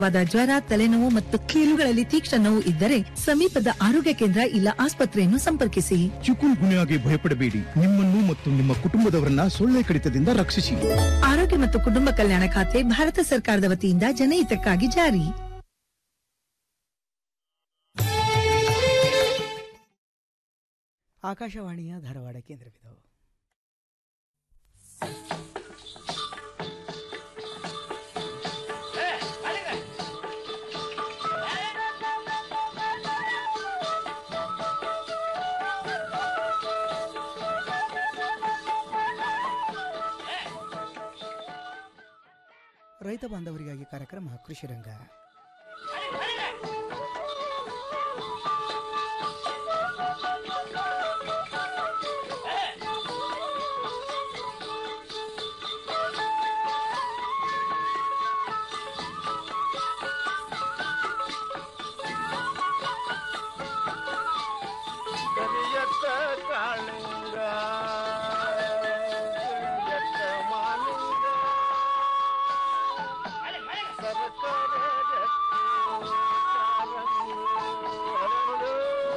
ವಾದ ಜ್ವರ ತಲೆನೋವು ಮತ್ತು ಕೀಲುಗಳಲ್ಲಿ ತೀಕ್ಷ್ಣ ನೋವು ಇದ್ದರೆ ಸಮೀಪದ ಆರೋಗ್ಯ ಕೇಂದ್ರ ಇಲ್ಲ ಆಸ್ಪತ್ರೆಯನ್ನು ಸಂಪರ್ಕಿಸಿ ಚಿಕುನ್ ಗುನ್ಯಾಗೆ ಭಯಪಡಬೇಡಿ ನಿಮ್ಮನ್ನು ಮತ್ತು ನಿಮ್ಮ ಕುಟುಂಬದವರನ್ನ ಸೊಳ್ಳೆ ಕಡಿತದಿಂದ ರಕ್ಷಿಸಿ ಆರೋಗ್ಯ ಮತ್ತು ಕುಟುಂಬ ಕಲ್ಯಾಣ ಖಾತೆ ಭಾರತ ಸರ್ಕಾರದ ವತಿಯಿಂದ ಜನಹಿತಕ್ಕಾಗಿ ಜಾರಿ ಆಕಾಶವಾಣಿಯ ಧಾರವಾಡ ಕೇಂದ್ರವಿದು ರೈತ ಬಾಂಧವರಿಗಾಗಿ ಕಾರ್ಯಕ್ರಮ ಕೃಷಿ ರಂಗ ಕರಿಯತ್ತ ಕಾಳಿಂಗ ಕರಿಯತ್ತ ಮಾಲಿಂಗ ಸರಸರ ಗಟ್ಟಿ ಕಾರಂಗಿ ಹರಳು.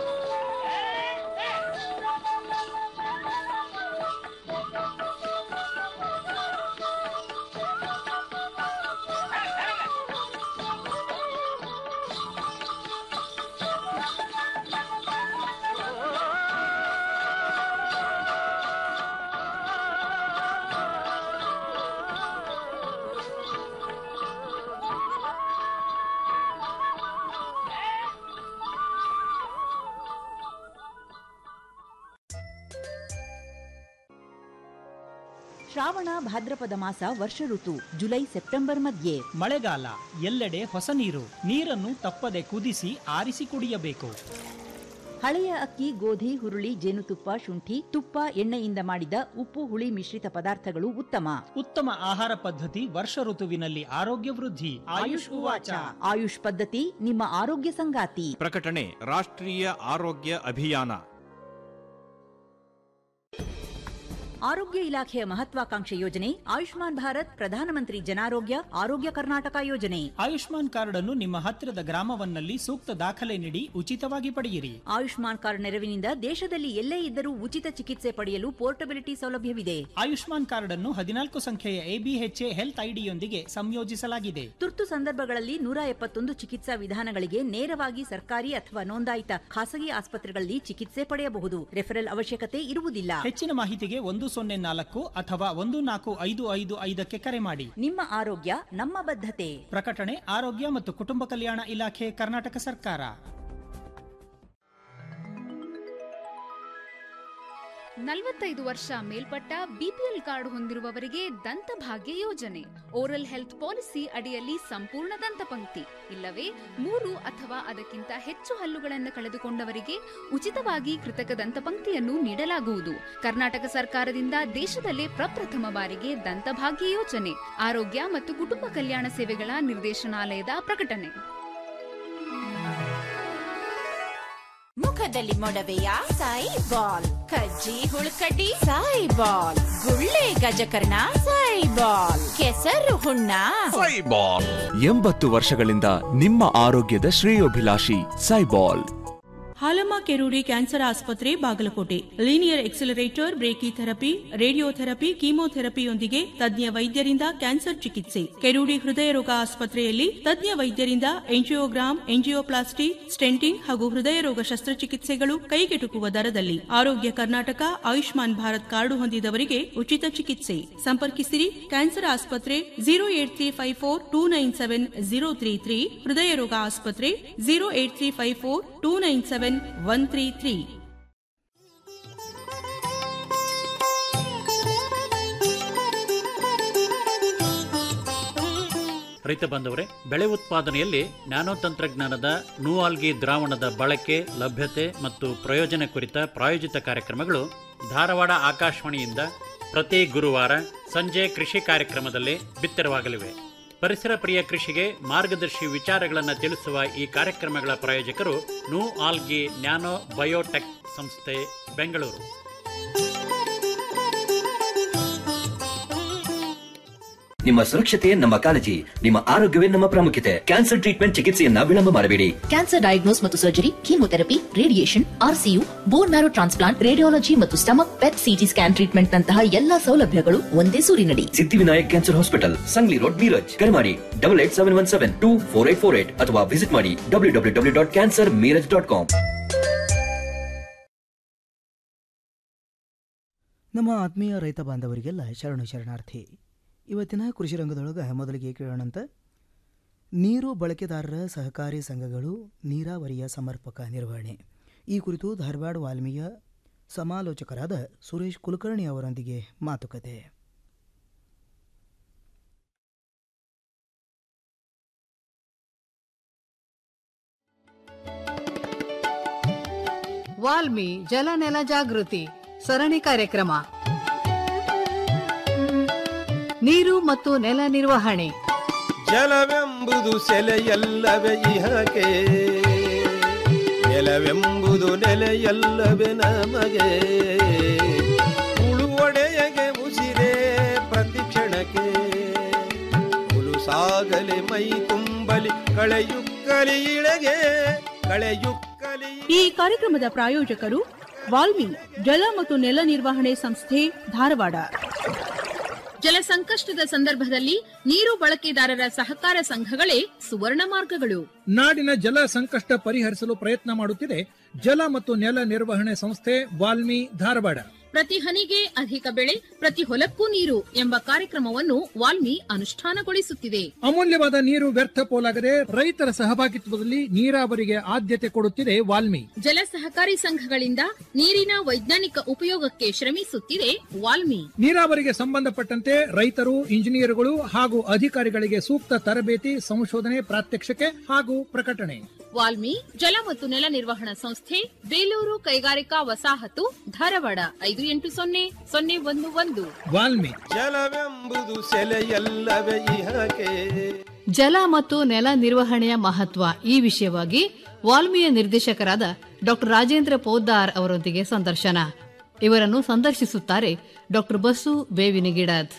ಶ್ರಾವಣ ಭಾದ್ರಪದ ಮಾಸ ವರ್ಷ ಋತು ಜುಲೈ ಸೆಪ್ಟೆಂಬರ್ ಮಧ್ಯೆ ಮಳೆಗಾಲ ಎಲ್ಲೆಡೆ ಹೊಸ ನೀರು ನೀರನ್ನು ತಪ್ಪದೆ ಕುದಿಸಿ ಆರಿಸಿ ಕುಡಿಯಬೇಕು ಹಳೆಯ ಅಕ್ಕಿ ಗೋಧಿ ಹುರುಳಿ ಜೇನುತುಪ್ಪ ಶುಂಠಿ ತುಪ್ಪ ಎಣ್ಣೆಯಿಂದ ಮಾಡಿದ ಉಪ್ಪು ಹುಳಿ ಮಿಶ್ರಿತ ಪದಾರ್ಥಗಳು ಉತ್ತಮ ಉತ್ತಮ ಆಹಾರ ಪದ್ಧತಿ ವರ್ಷ ಋತುವಿನಲ್ಲಿ ಆರೋಗ್ಯ ವೃದ್ಧಿ ಆಯುಷ್ ಉವಾಚ ಆಯುಷ್ ಪದ್ಧತಿ ನಿಮ್ಮ ಆರೋಗ್ಯ ಸಂಗಾತಿ ಪ್ರಕಟಣೆ ರಾಷ್ಟ್ರೀಯ ಆರೋಗ್ಯ ಅಭಿಯಾನ ಆರೋಗ್ಯ ಇಲಾಖೆಯ ಮಹತ್ವಾಕಾಂಕ್ಷೆ ಯೋಜನೆ ಆಯುಷ್ಮಾನ್ ಭಾರತ್ ಪ್ರಧಾನಮಂತ್ರಿ ಜನಾರೋಗ್ಯ ಆರೋಗ್ಯ ಕರ್ನಾಟಕ ಯೋಜನೆ ಆಯುಷ್ಮಾನ್ ಕಾರ್ಡ್ ಅನ್ನು ನಿಮ್ಮ ಹತ್ತಿರದ ಗ್ರಾಮವನ್ನಲ್ಲಿ ಸೂಕ್ತ ದಾಖಲೆ ನೀಡಿ ಉಚಿತವಾಗಿ ಪಡೆಯಿರಿ ಆಯುಷ್ಮಾನ್ ಕಾರ್ಡ್ ನೆರವಿನಿಂದ ದೇಶದಲ್ಲಿ ಎಲ್ಲೇ ಇದ್ದರೂ ಉಚಿತ ಚಿಕಿತ್ಸೆ ಪಡೆಯಲು ಪೋರ್ಟಬಿಲಿಟಿ ಸೌಲಭ್ಯವಿದೆ ಆಯುಷ್ಮಾನ್ ಕಾರ್ಡ್ ಅನ್ನು ಹದಿನಾಲ್ಕು ಸಂಖ್ಯೆಯ ಎಬಿಎಚ್ಎ ಹೆಲ್ತ್ ಐಡಿಯೊಂದಿಗೆ ಸಂಯೋಜಿಸಲಾಗಿದೆ ತುರ್ತು ಸಂದರ್ಭಗಳಲ್ಲಿ ನೂರ ಎಪ್ಪತ್ತೊಂದು ಚಿಕಿತ್ಸಾ ವಿಧಾನಗಳಿಗೆ ನೇರವಾಗಿ ಸರ್ಕಾರಿ ಅಥವಾ ನೋಂದಾಯಿತ ಖಾಸಗಿ ಆಸ್ಪತ್ರೆಗಳಲ್ಲಿ ಚಿಕಿತ್ಸೆ ಪಡೆಯಬಹುದು ರೆಫರಲ್ ಅವಶ್ಯಕತೆ ಇರುವುದಿಲ್ಲ ಹೆಚ್ಚಿನ ಮಾಹಿತಿಗೆ ಒಂದು ಸೊನ್ನೆ ನಾಲ್ಕು ಅಥವಾ ಒಂದು ನಾಲ್ಕು ಐದು ಐದು ಐದಕ್ಕೆ ಕರೆ ಮಾಡಿ ನಿಮ್ಮ ಆರೋಗ್ಯ ನಮ್ಮ ಬದ್ಧತೆ ಪ್ರಕಟಣೆ ಆರೋಗ್ಯ ಮತ್ತು ಕುಟುಂಬ ಕಲ್ಯಾಣ ಇಲಾಖೆ ಕರ್ನಾಟಕ ಸರ್ಕಾರ ನಲವತ್ತೈದು ವರ್ಷ ಮೇಲ್ಪಟ್ಟ ಬಿಪಿಎಲ್ ಕಾರ್ಡ್ ಹೊಂದಿರುವವರಿಗೆ ದಂತಭಾಗ್ಯ ಯೋಜನೆ ಓರಲ್ ಹೆಲ್ತ್ ಪಾಲಿಸಿ ಅಡಿಯಲ್ಲಿ ಸಂಪೂರ್ಣ ದಂತಪಂಕ್ತಿ ಇಲ್ಲವೇ ಮೂರು ಅಥವಾ ಅದಕ್ಕಿಂತ ಹೆಚ್ಚು ಹಲ್ಲುಗಳನ್ನು ಕಳೆದುಕೊಂಡವರಿಗೆ ಉಚಿತವಾಗಿ ಕೃತಕ ದಂತಪಂಕ್ತಿಯನ್ನು ನೀಡಲಾಗುವುದು ಕರ್ನಾಟಕ ಸರ್ಕಾರದಿಂದ ದೇಶದಲ್ಲೇ ಪ್ರಪ್ರಥಮ ಬಾರಿಗೆ ದಂತಭಾಗ್ಯ ಯೋಜನೆ ಆರೋಗ್ಯ ಮತ್ತು ಕುಟುಂಬ ಕಲ್ಯಾಣ ಸೇವೆಗಳ ನಿರ್ದೇಶನಾಲಯದ ಪ್ರಕಟಣೆ ಮುಖದಲ್ಲಿ ಮೊಡವೆಯ ಸಾಯಿ ಬಾಲ್ ಕಜ್ಜಿ ಹುಳ್ಕಡ್ಡಿ ಸಾಯಿ ಬಾಲ್ ಗುಳ್ಳೆ ಗಜಕರ್ಣ ಸಾಯಿ ಬಾಲ್ ಕೆಸರು ಹುಣ್ಣ ಸೈಬಾಲ್ ಎಂಬತ್ತು ವರ್ಷಗಳಿಂದ ನಿಮ್ಮ ಆರೋಗ್ಯದ ಶ್ರೇಯೋಭಿಲಾಷಿ ಸೈಬಾಲ್ ಹಾಲಮ್ಮ ಕೆರೂಡಿ ಕ್ಯಾನ್ಸರ್ ಆಸ್ಪತ್ರೆ Bagalkote linear accelerator brachytherapy radiotherapy ಕೀಮೋಥೆರಪಿಯೊಂದಿಗೆ ತಜ್ಞ ವೈದ್ಯರಿಂದ ಕ್ಯಾನ್ಸರ್ ಚಿಕಿತ್ಸೆ ಕೆರೂಡಿ ಹೃದಯ ರೋಗ ಆಸ್ಪತ್ರೆಯಲ್ಲಿ ತಜ್ಞ ವೈದ್ಯರಿಂದ ಎಂಜಿಯೋಗ್ರಾಮ್ ಎಂಜಿಯೋಪ್ಲಾಸ್ಟಿ ಸ್ಟೆಂಟಿಂಗ್ ಹಾಗೂ ಹೃದಯ ರೋಗ ಶಸ್ತ್ರಚಿಕಿತ್ಸೆಗಳು ಕೈಗೆಟುಕುವ ದರದಲ್ಲಿ ಆರೋಗ್ಯ ಕರ್ನಾಟಕ ಆಯುಷ್ಮಾನ್ ಭಾರತ್ ಕಾರ್ಡು ಹೊಂದಿದವರಿಗೆ ಉಚಿತ ಚಿಕಿತ್ಸೆ ಸಂಪರ್ಕಿಸಿರಿ ಕ್ಯಾನ್ಸರ್ ಆಸ್ಪತ್ರೆ zero eight three five four two nine seven zero three three ಹೃದಯ ರೋಗ ಆಸ್ಪತ್ರೆ zero eight three five four two nine seven one three three ರೈತ ಬಾಂಧವರೇ ಬೆಳೆ ಉತ್ಪಾದನೆಯಲ್ಲಿ ನ್ಯಾನೋ ತಂತ್ರಜ್ಞಾನದ ನೂಆಲ್ಗಿ ದ್ರಾವಣದ ಬಳಕೆ ಲಭ್ಯತೆ ಮತ್ತು ಪ್ರಯೋಜನ ಕುರಿತ ಪ್ರಾಯೋಜಿತ ಕಾರ್ಯಕ್ರಮಗಳು ಧಾರವಾಡ ಆಕಾಶವಾಣಿಯಿಂದ ಪ್ರತಿ ಗುರುವಾರ ಸಂಜೆ ಕೃಷಿ ಕಾರ್ಯಕ್ರಮದಲ್ಲಿ ಬಿತ್ತರವಾಗಲಿವೆ ಪರಿಸರ ಪ್ರಿಯ ಕೃಷಿಗೆ ಮಾರ್ಗದರ್ಶಿ ವಿಚಾರಗಳನ್ನು ತಿಳಿಸುವ ಈ ಕಾರ್ಯಕ್ರಮಗಳ ಪ್ರಾಯೋಜಕರು ನೂ ಆಲ್ಗಿ ನ್ಯಾನೋ ಬಯೋಟೆಕ್ ಸಂಸ್ಥೆ ಬೆಂಗಳೂರು ನಿಮ್ಮ ಸುರಕ್ಷತೆ ನಮ್ಮ ಕಾಳಜಿ ನಿಮ್ಮ ಆರೋಗ್ಯವೇ ನಮ್ಮ ಪ್ರಾಮುಖ್ಯತೆ ಕ್ಯಾನ್ಸರ್ ಟ್ರೀಟ್ಮೆಂಟ್ ಚಿಕಿತ್ಸೆಯನ್ನ ವಿಳಂಬ ಮಾಡಬೇಡಿ ಕ್ಯಾನ್ಸರ್ ಡಯಾಗ್ನೋಸ್ ಮತ್ತು surgery chemotherapy radiation RCU bone marrow transplant radiology ಮತ್ತು stomach PET CT scan treatment ನಂತಹ ಎಲ್ಲಾ ಸೌಲಭ್ಯಗಳು ಒಂದೇ ಸೂರಿನಡಿ Siddhivinayak cancer hospital Sangli road Miraj ಕರೆ ಮಾಡಿ double eight seven one seven two four eight four eight ಅಥವಾ ವಿಸಿಟ್ ಮಾಡಿ W W W dot cancer Miraj dot com ನಮ್ಮ ಆತ್ಮೀಯ ರೈತ ಬಾಂಧವರಿಗೆಲ್ಲ ಶರಣು ಶರಣಾರ್ಥಿ ಇವತ್ತಿನ ಕೃಷಿ ರಂಗದೊಳಗೆ ಮೊದಲಿಗೆ ಕೇಳೋಣಂತ ನೀರು ಬಳಕೆದಾರರ ಸಹಕಾರಿ ಸಂಘಗಳು ನೀರಾವರಿಯ ಸಮರ್ಪಕ ನಿರ್ವಹಣೆ ಈ ಕುರಿತು ಧಾರವಾಡ ವಾಲ್ಮೀಯ ಸಮಾಲೋಚಕರಾದ ಸುರೇಶ್ ಕುಲಕರ್ಣಿ ಅವರೊಂದಿಗೆ ಮಾತುಕತೆ ವಾಲ್ಮಿ ಜಲನೆಲ ಜಾಗೃತಿ ಸರಣಿ ಕಾರ್ಯಕ್ರಮ ನೀರು ಮತ್ತು ನೆಲ ನಿರ್ವಹಣೆ ಜಲವೆಂಬುದು ಸೆಲೆಯಲ್ಲವೇ ಇಹಕೆ ನೆಲವೆಂಬುದು ನೆಲೆಯಲ್ಲವೇ ನಮಗೆ ಉಳುವೊಡೆಯಗೆ ಉಸಿರೇ ಪ್ರತಿ ಕ್ಷಣಕ್ಕೆ ಸಾಗಲಿ ಮೈ ತುಂಬಲಿ ಕಳೆಯುಕ್ಕಲಿ ಇಳೆಗೆ ಕಳೆಯುಕ್ಕಲಿ ಈ ಕಾರ್ಯಕ್ರಮದ ಪ್ರಾಯೋಜಕರು ವಾಲ್ಮಿ ಜಲ ಮತ್ತು ನೆಲ ನಿರ್ವಹಣೆ ಸಂಸ್ಥೆ ಧಾರವಾಡ ಜಲ ಸಂಕಷ್ಟದ ಸಂದರ್ಭದಲ್ಲಿ ನೀರು ಬಳಕೆದಾರರ ಸಹಕಾರ ಸಂಘಗಳೇ ಸುವರ್ಣ ಮಾರ್ಗಗಳು ನಾಡಿನ ಜಲ ಸಂಕಷ್ಟ ಪರಿಹರಿಸಲು ಪ್ರಯತ್ನ ಮಾಡುತ್ತಿದೆ ಜಲ ಮತ್ತು ನೆಲ ನಿರ್ವಹಣೆ ಸಂಸ್ಥೆ ವಾಲ್ಮಿ ಧಾರವಾಡ ಪ್ರತಿ ಹನಿಗೆ ಅಧಿಕ ಬೆಳೆ ಪ್ರತಿ ಹೊಲಕ್ಕೂ ನೀರು ಎಂಬ ಕಾರ್ಯಕ್ರಮವನ್ನು ವಾಲ್ಮಿ ಅನುಷ್ಠಾನಗೊಳಿಸುತ್ತಿದೆ ಅಮೂಲ್ಯವಾದ ನೀರು ವ್ಯರ್ಥ ಪೋಲಾಗದೆ ರೈತರ ಸಹಭಾಗಿತ್ವದಲ್ಲಿ ನೀರಾವರಿಗೆ ಆದ್ಯತೆ ಕೊಡುತ್ತಿದೆ ವಾಲ್ಮಿ ಜಲ ಸಹಕಾರಿ ಸಂಘಗಳಿಂದ ನೀರಿನ ವೈಜ್ಞಾನಿಕ ಉಪಯೋಗಕ್ಕೆ ಶ್ರಮಿಸುತ್ತಿದೆ ವಾಲ್ಮಿ ನೀರಾವರಿಗೆ ಸಂಬಂಧಪಟ್ಟಂತೆ ರೈತರು ಇಂಜಿನಿಯರ್ಗಳು ಹಾಗೂ ಅಧಿಕಾರಿಗಳಿಗೆ ಸೂಕ್ತ ತರಬೇತಿ ಸಂಶೋಧನೆ ಪ್ರಾತ್ಯಕ್ಷಿಕೆ ಹಾಗೂ ಪ್ರಕಟಣೆ ವಾಲ್ಮಿ ಜಲ ಮತ್ತು ನೆಲ ನಿರ್ವಹಣಾ ಸಂಸ್ಥೆ ಬೇಲೂರು ಕೈಗಾರಿಕಾ ವಸಾಹತು ಧಾರವಾಡ ಐದು ಎಂಟು ಸೊನ್ನೆ ಸೊನ್ನೆ ಒಂದು ಒಂದು ವಾಲ್ಮಿ ಜಲವೆಂಬುದು ಸೆಲೆಯಲ್ಲವೇ ಇಹಕೆ ಜಲ ಮತ್ತು ನೆಲ ನಿರ್ವಹಣೆಯ ಮಹತ್ವ ಈ ವಿಷಯವಾಗಿ ವಾಲ್ಮೀಯ ನಿರ್ದೇಶಕರಾದ ಡಾಕ್ಟರ್ ರಾಜೇಂದ್ರ ಪೋದ್ದಾರ್ ಅವರೊಂದಿಗೆ ಸಂದರ್ಶನ ಇವರನ್ನು ಸಂದರ್ಶಿಸುತ್ತಾರೆ ಡಾಕ್ಟರ್ ಬಸ್ಸು ಬೇವಿನಗಿಡದ್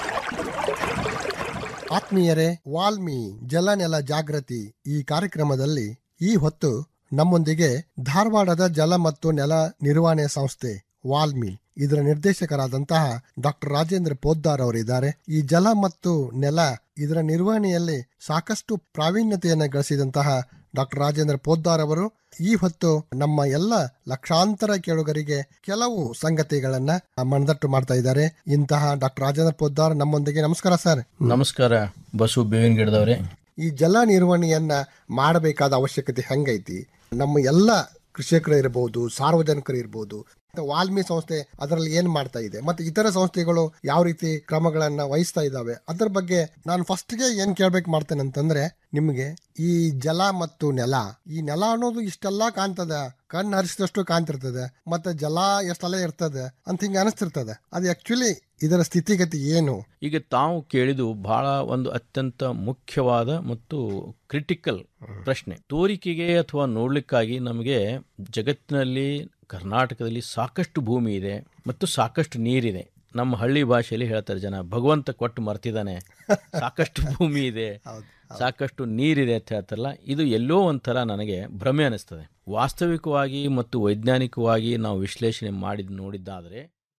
ಆತ್ಮೀಯರೇ ವಾಲ್ಮಿ ಜಲ ನೆಲ ಜಾಗೃತಿ ಈ ಕಾರ್ಯಕ್ರಮದಲ್ಲಿ ಈ ಹೊತ್ತು ನಮ್ಮೊಂದಿಗೆ ಧಾರವಾಡದ ಜಲ ಮತ್ತು ನೆಲ ನಿರ್ವಹಣೆ ಸಂಸ್ಥೆ ವಾಲ್ಮಿ ಇದರ ನಿರ್ದೇಶಕರಾದಂತಹ ಡಾಕ್ಟರ್ ರಾಜೇಂದ್ರ ಪೋದ್ದಾರ್ ಅವರಿದ್ದಾರೆ ಈ ಜಲ ಮತ್ತು ನೆಲ ಇದರ ನಿರ್ವಹಣೆಯಲ್ಲಿ ಸಾಕಷ್ಟು ಪ್ರಾವೀಣ್ಯತೆಯನ್ನು ಗಳಿಸಿದಂತಹ ಡಾಕ್ಟರ್ ರಾಜೇಂದ್ರ ಪೋದ್ದಾರ್ ಅವರು ಈ ಹೊತ್ತು ನಮ್ಮ ಎಲ್ಲ ಲಕ್ಷಾಂತರ ಕೇಳುಗರಿಗೆ ಕೆಲವು ಸಂಗತಿಗಳನ್ನ ಮನದಟ್ಟು ಮಾಡ್ತಾ ಇದ್ದಾರೆ ಇಂತಹ ಡಾಕ್ಟರ್ ರಾಜೇಂದ್ರ ಪೋದ್ದಾರ್ ನಮ್ಮೊಂದಿಗೆ ನಮಸ್ಕಾರ ಸರ್ ನಮಸ್ಕಾರ ಬಸು ಬೇವಿನ ಗಿಡದವ್ರೆ ಈ ಜಲ ನಿರ್ವಹಣೆಯನ್ನ ಮಾಡಬೇಕಾದ ಅವಶ್ಯಕತೆ ಹೆಂಗೈತಿ ನಮ್ಮ ಎಲ್ಲ ಕೃಷಿಕರು ಇರಬಹುದು ಸಾರ್ವಜನಿಕರು ಇರಬಹುದು ವಾಲ್ಮಿ ಸಂಸ್ಥೆ ಅದರಲ್ಲಿ ಏನ್ ಮಾಡ್ತಾ ಇದೆ ಮತ್ತೆ ಇತರ ಸಂಸ್ಥೆಗಳು ಯಾವ ರೀತಿ ಕ್ರಮಗಳನ್ನ ವಹಿಸ್ತಾ ಇದಾವೆ ಅದ್ರ ಬಗ್ಗೆ ನಾನು ಫಸ್ಟ್ಗೆ ಏನ್ ಕೇಳ್ಬೇಕು ಮಾಡ್ತೇನೆ ಅಂತಂದ್ರೆ ನಿಮ್ಗೆ ಈ ಜಲ ಮತ್ತು ನೆಲ ಈ ನೆಲ ಅನ್ನೋದು ಇಷ್ಟೆಲ್ಲಾ ಕಾಣ್ತದ ಕಣ್ಣು ಹರಿಸಿದಷ್ಟು ಕಾಣ್ತಿರ್ತದೆ ಮತ್ತೆ ಜಲ ಎಷ್ಟೆಲ್ಲ ಇರ್ತದೆ ಅಂತ ಹಿಂಗ ಅನಿಸ್ತಿರ್ತದೆ ಅದು ಆಕ್ಚುಲಿ ಇದರ ಸ್ಥಿತಿಗತಿ ಏನು ಈಗ ತಾವು ಕೇಳಿದು ಬಹಳ ಒಂದು ಅತ್ಯಂತ ಮುಖ್ಯವಾದ ಮತ್ತು ಕ್ರಿಟಿಕಲ್ ಪ್ರಶ್ನೆ ತೋರಿಕೆಗೆ ಅಥವಾ ನೋಡ್ಲಿಕ್ಕಾಗಿ ನಮಗೆ ಜಗತ್ತಿನಲ್ಲಿ ಕರ್ನಾಟಕದಲ್ಲಿ ಸಾಕಷ್ಟು ಭೂಮಿ ಇದೆ ಮತ್ತು ಸಾಕಷ್ಟು ನೀರಿದೆ ನಮ್ಮ ಹಳ್ಳಿ ಭಾಷೆಯಲ್ಲಿ ಹೇಳ್ತಾರೆ ಜನ ಭಗವಂತ ಕೊಟ್ಟು ಮರ್ತಿದ್ದಾನೆ ಸಾಕಷ್ಟು ಭೂಮಿ ಇದೆ ಸಾಕಷ್ಟು ನೀರಿದೆ ಅಂತ ಹೇಳ್ತಾರಲ್ಲ ಇದು ಎಲ್ಲೋ ಒಂಥರ ನನಗೆ ಭ್ರಮೆ ಅನಿಸ್ತದೆ ವಾಸ್ತವಿಕವಾಗಿ ಮತ್ತು ವೈಜ್ಞಾನಿಕವಾಗಿ ನಾವು ವಿಶ್ಲೇಷಣೆ ಮಾಡಿದ್ ನೋಡಿದ್ದಾದರೆ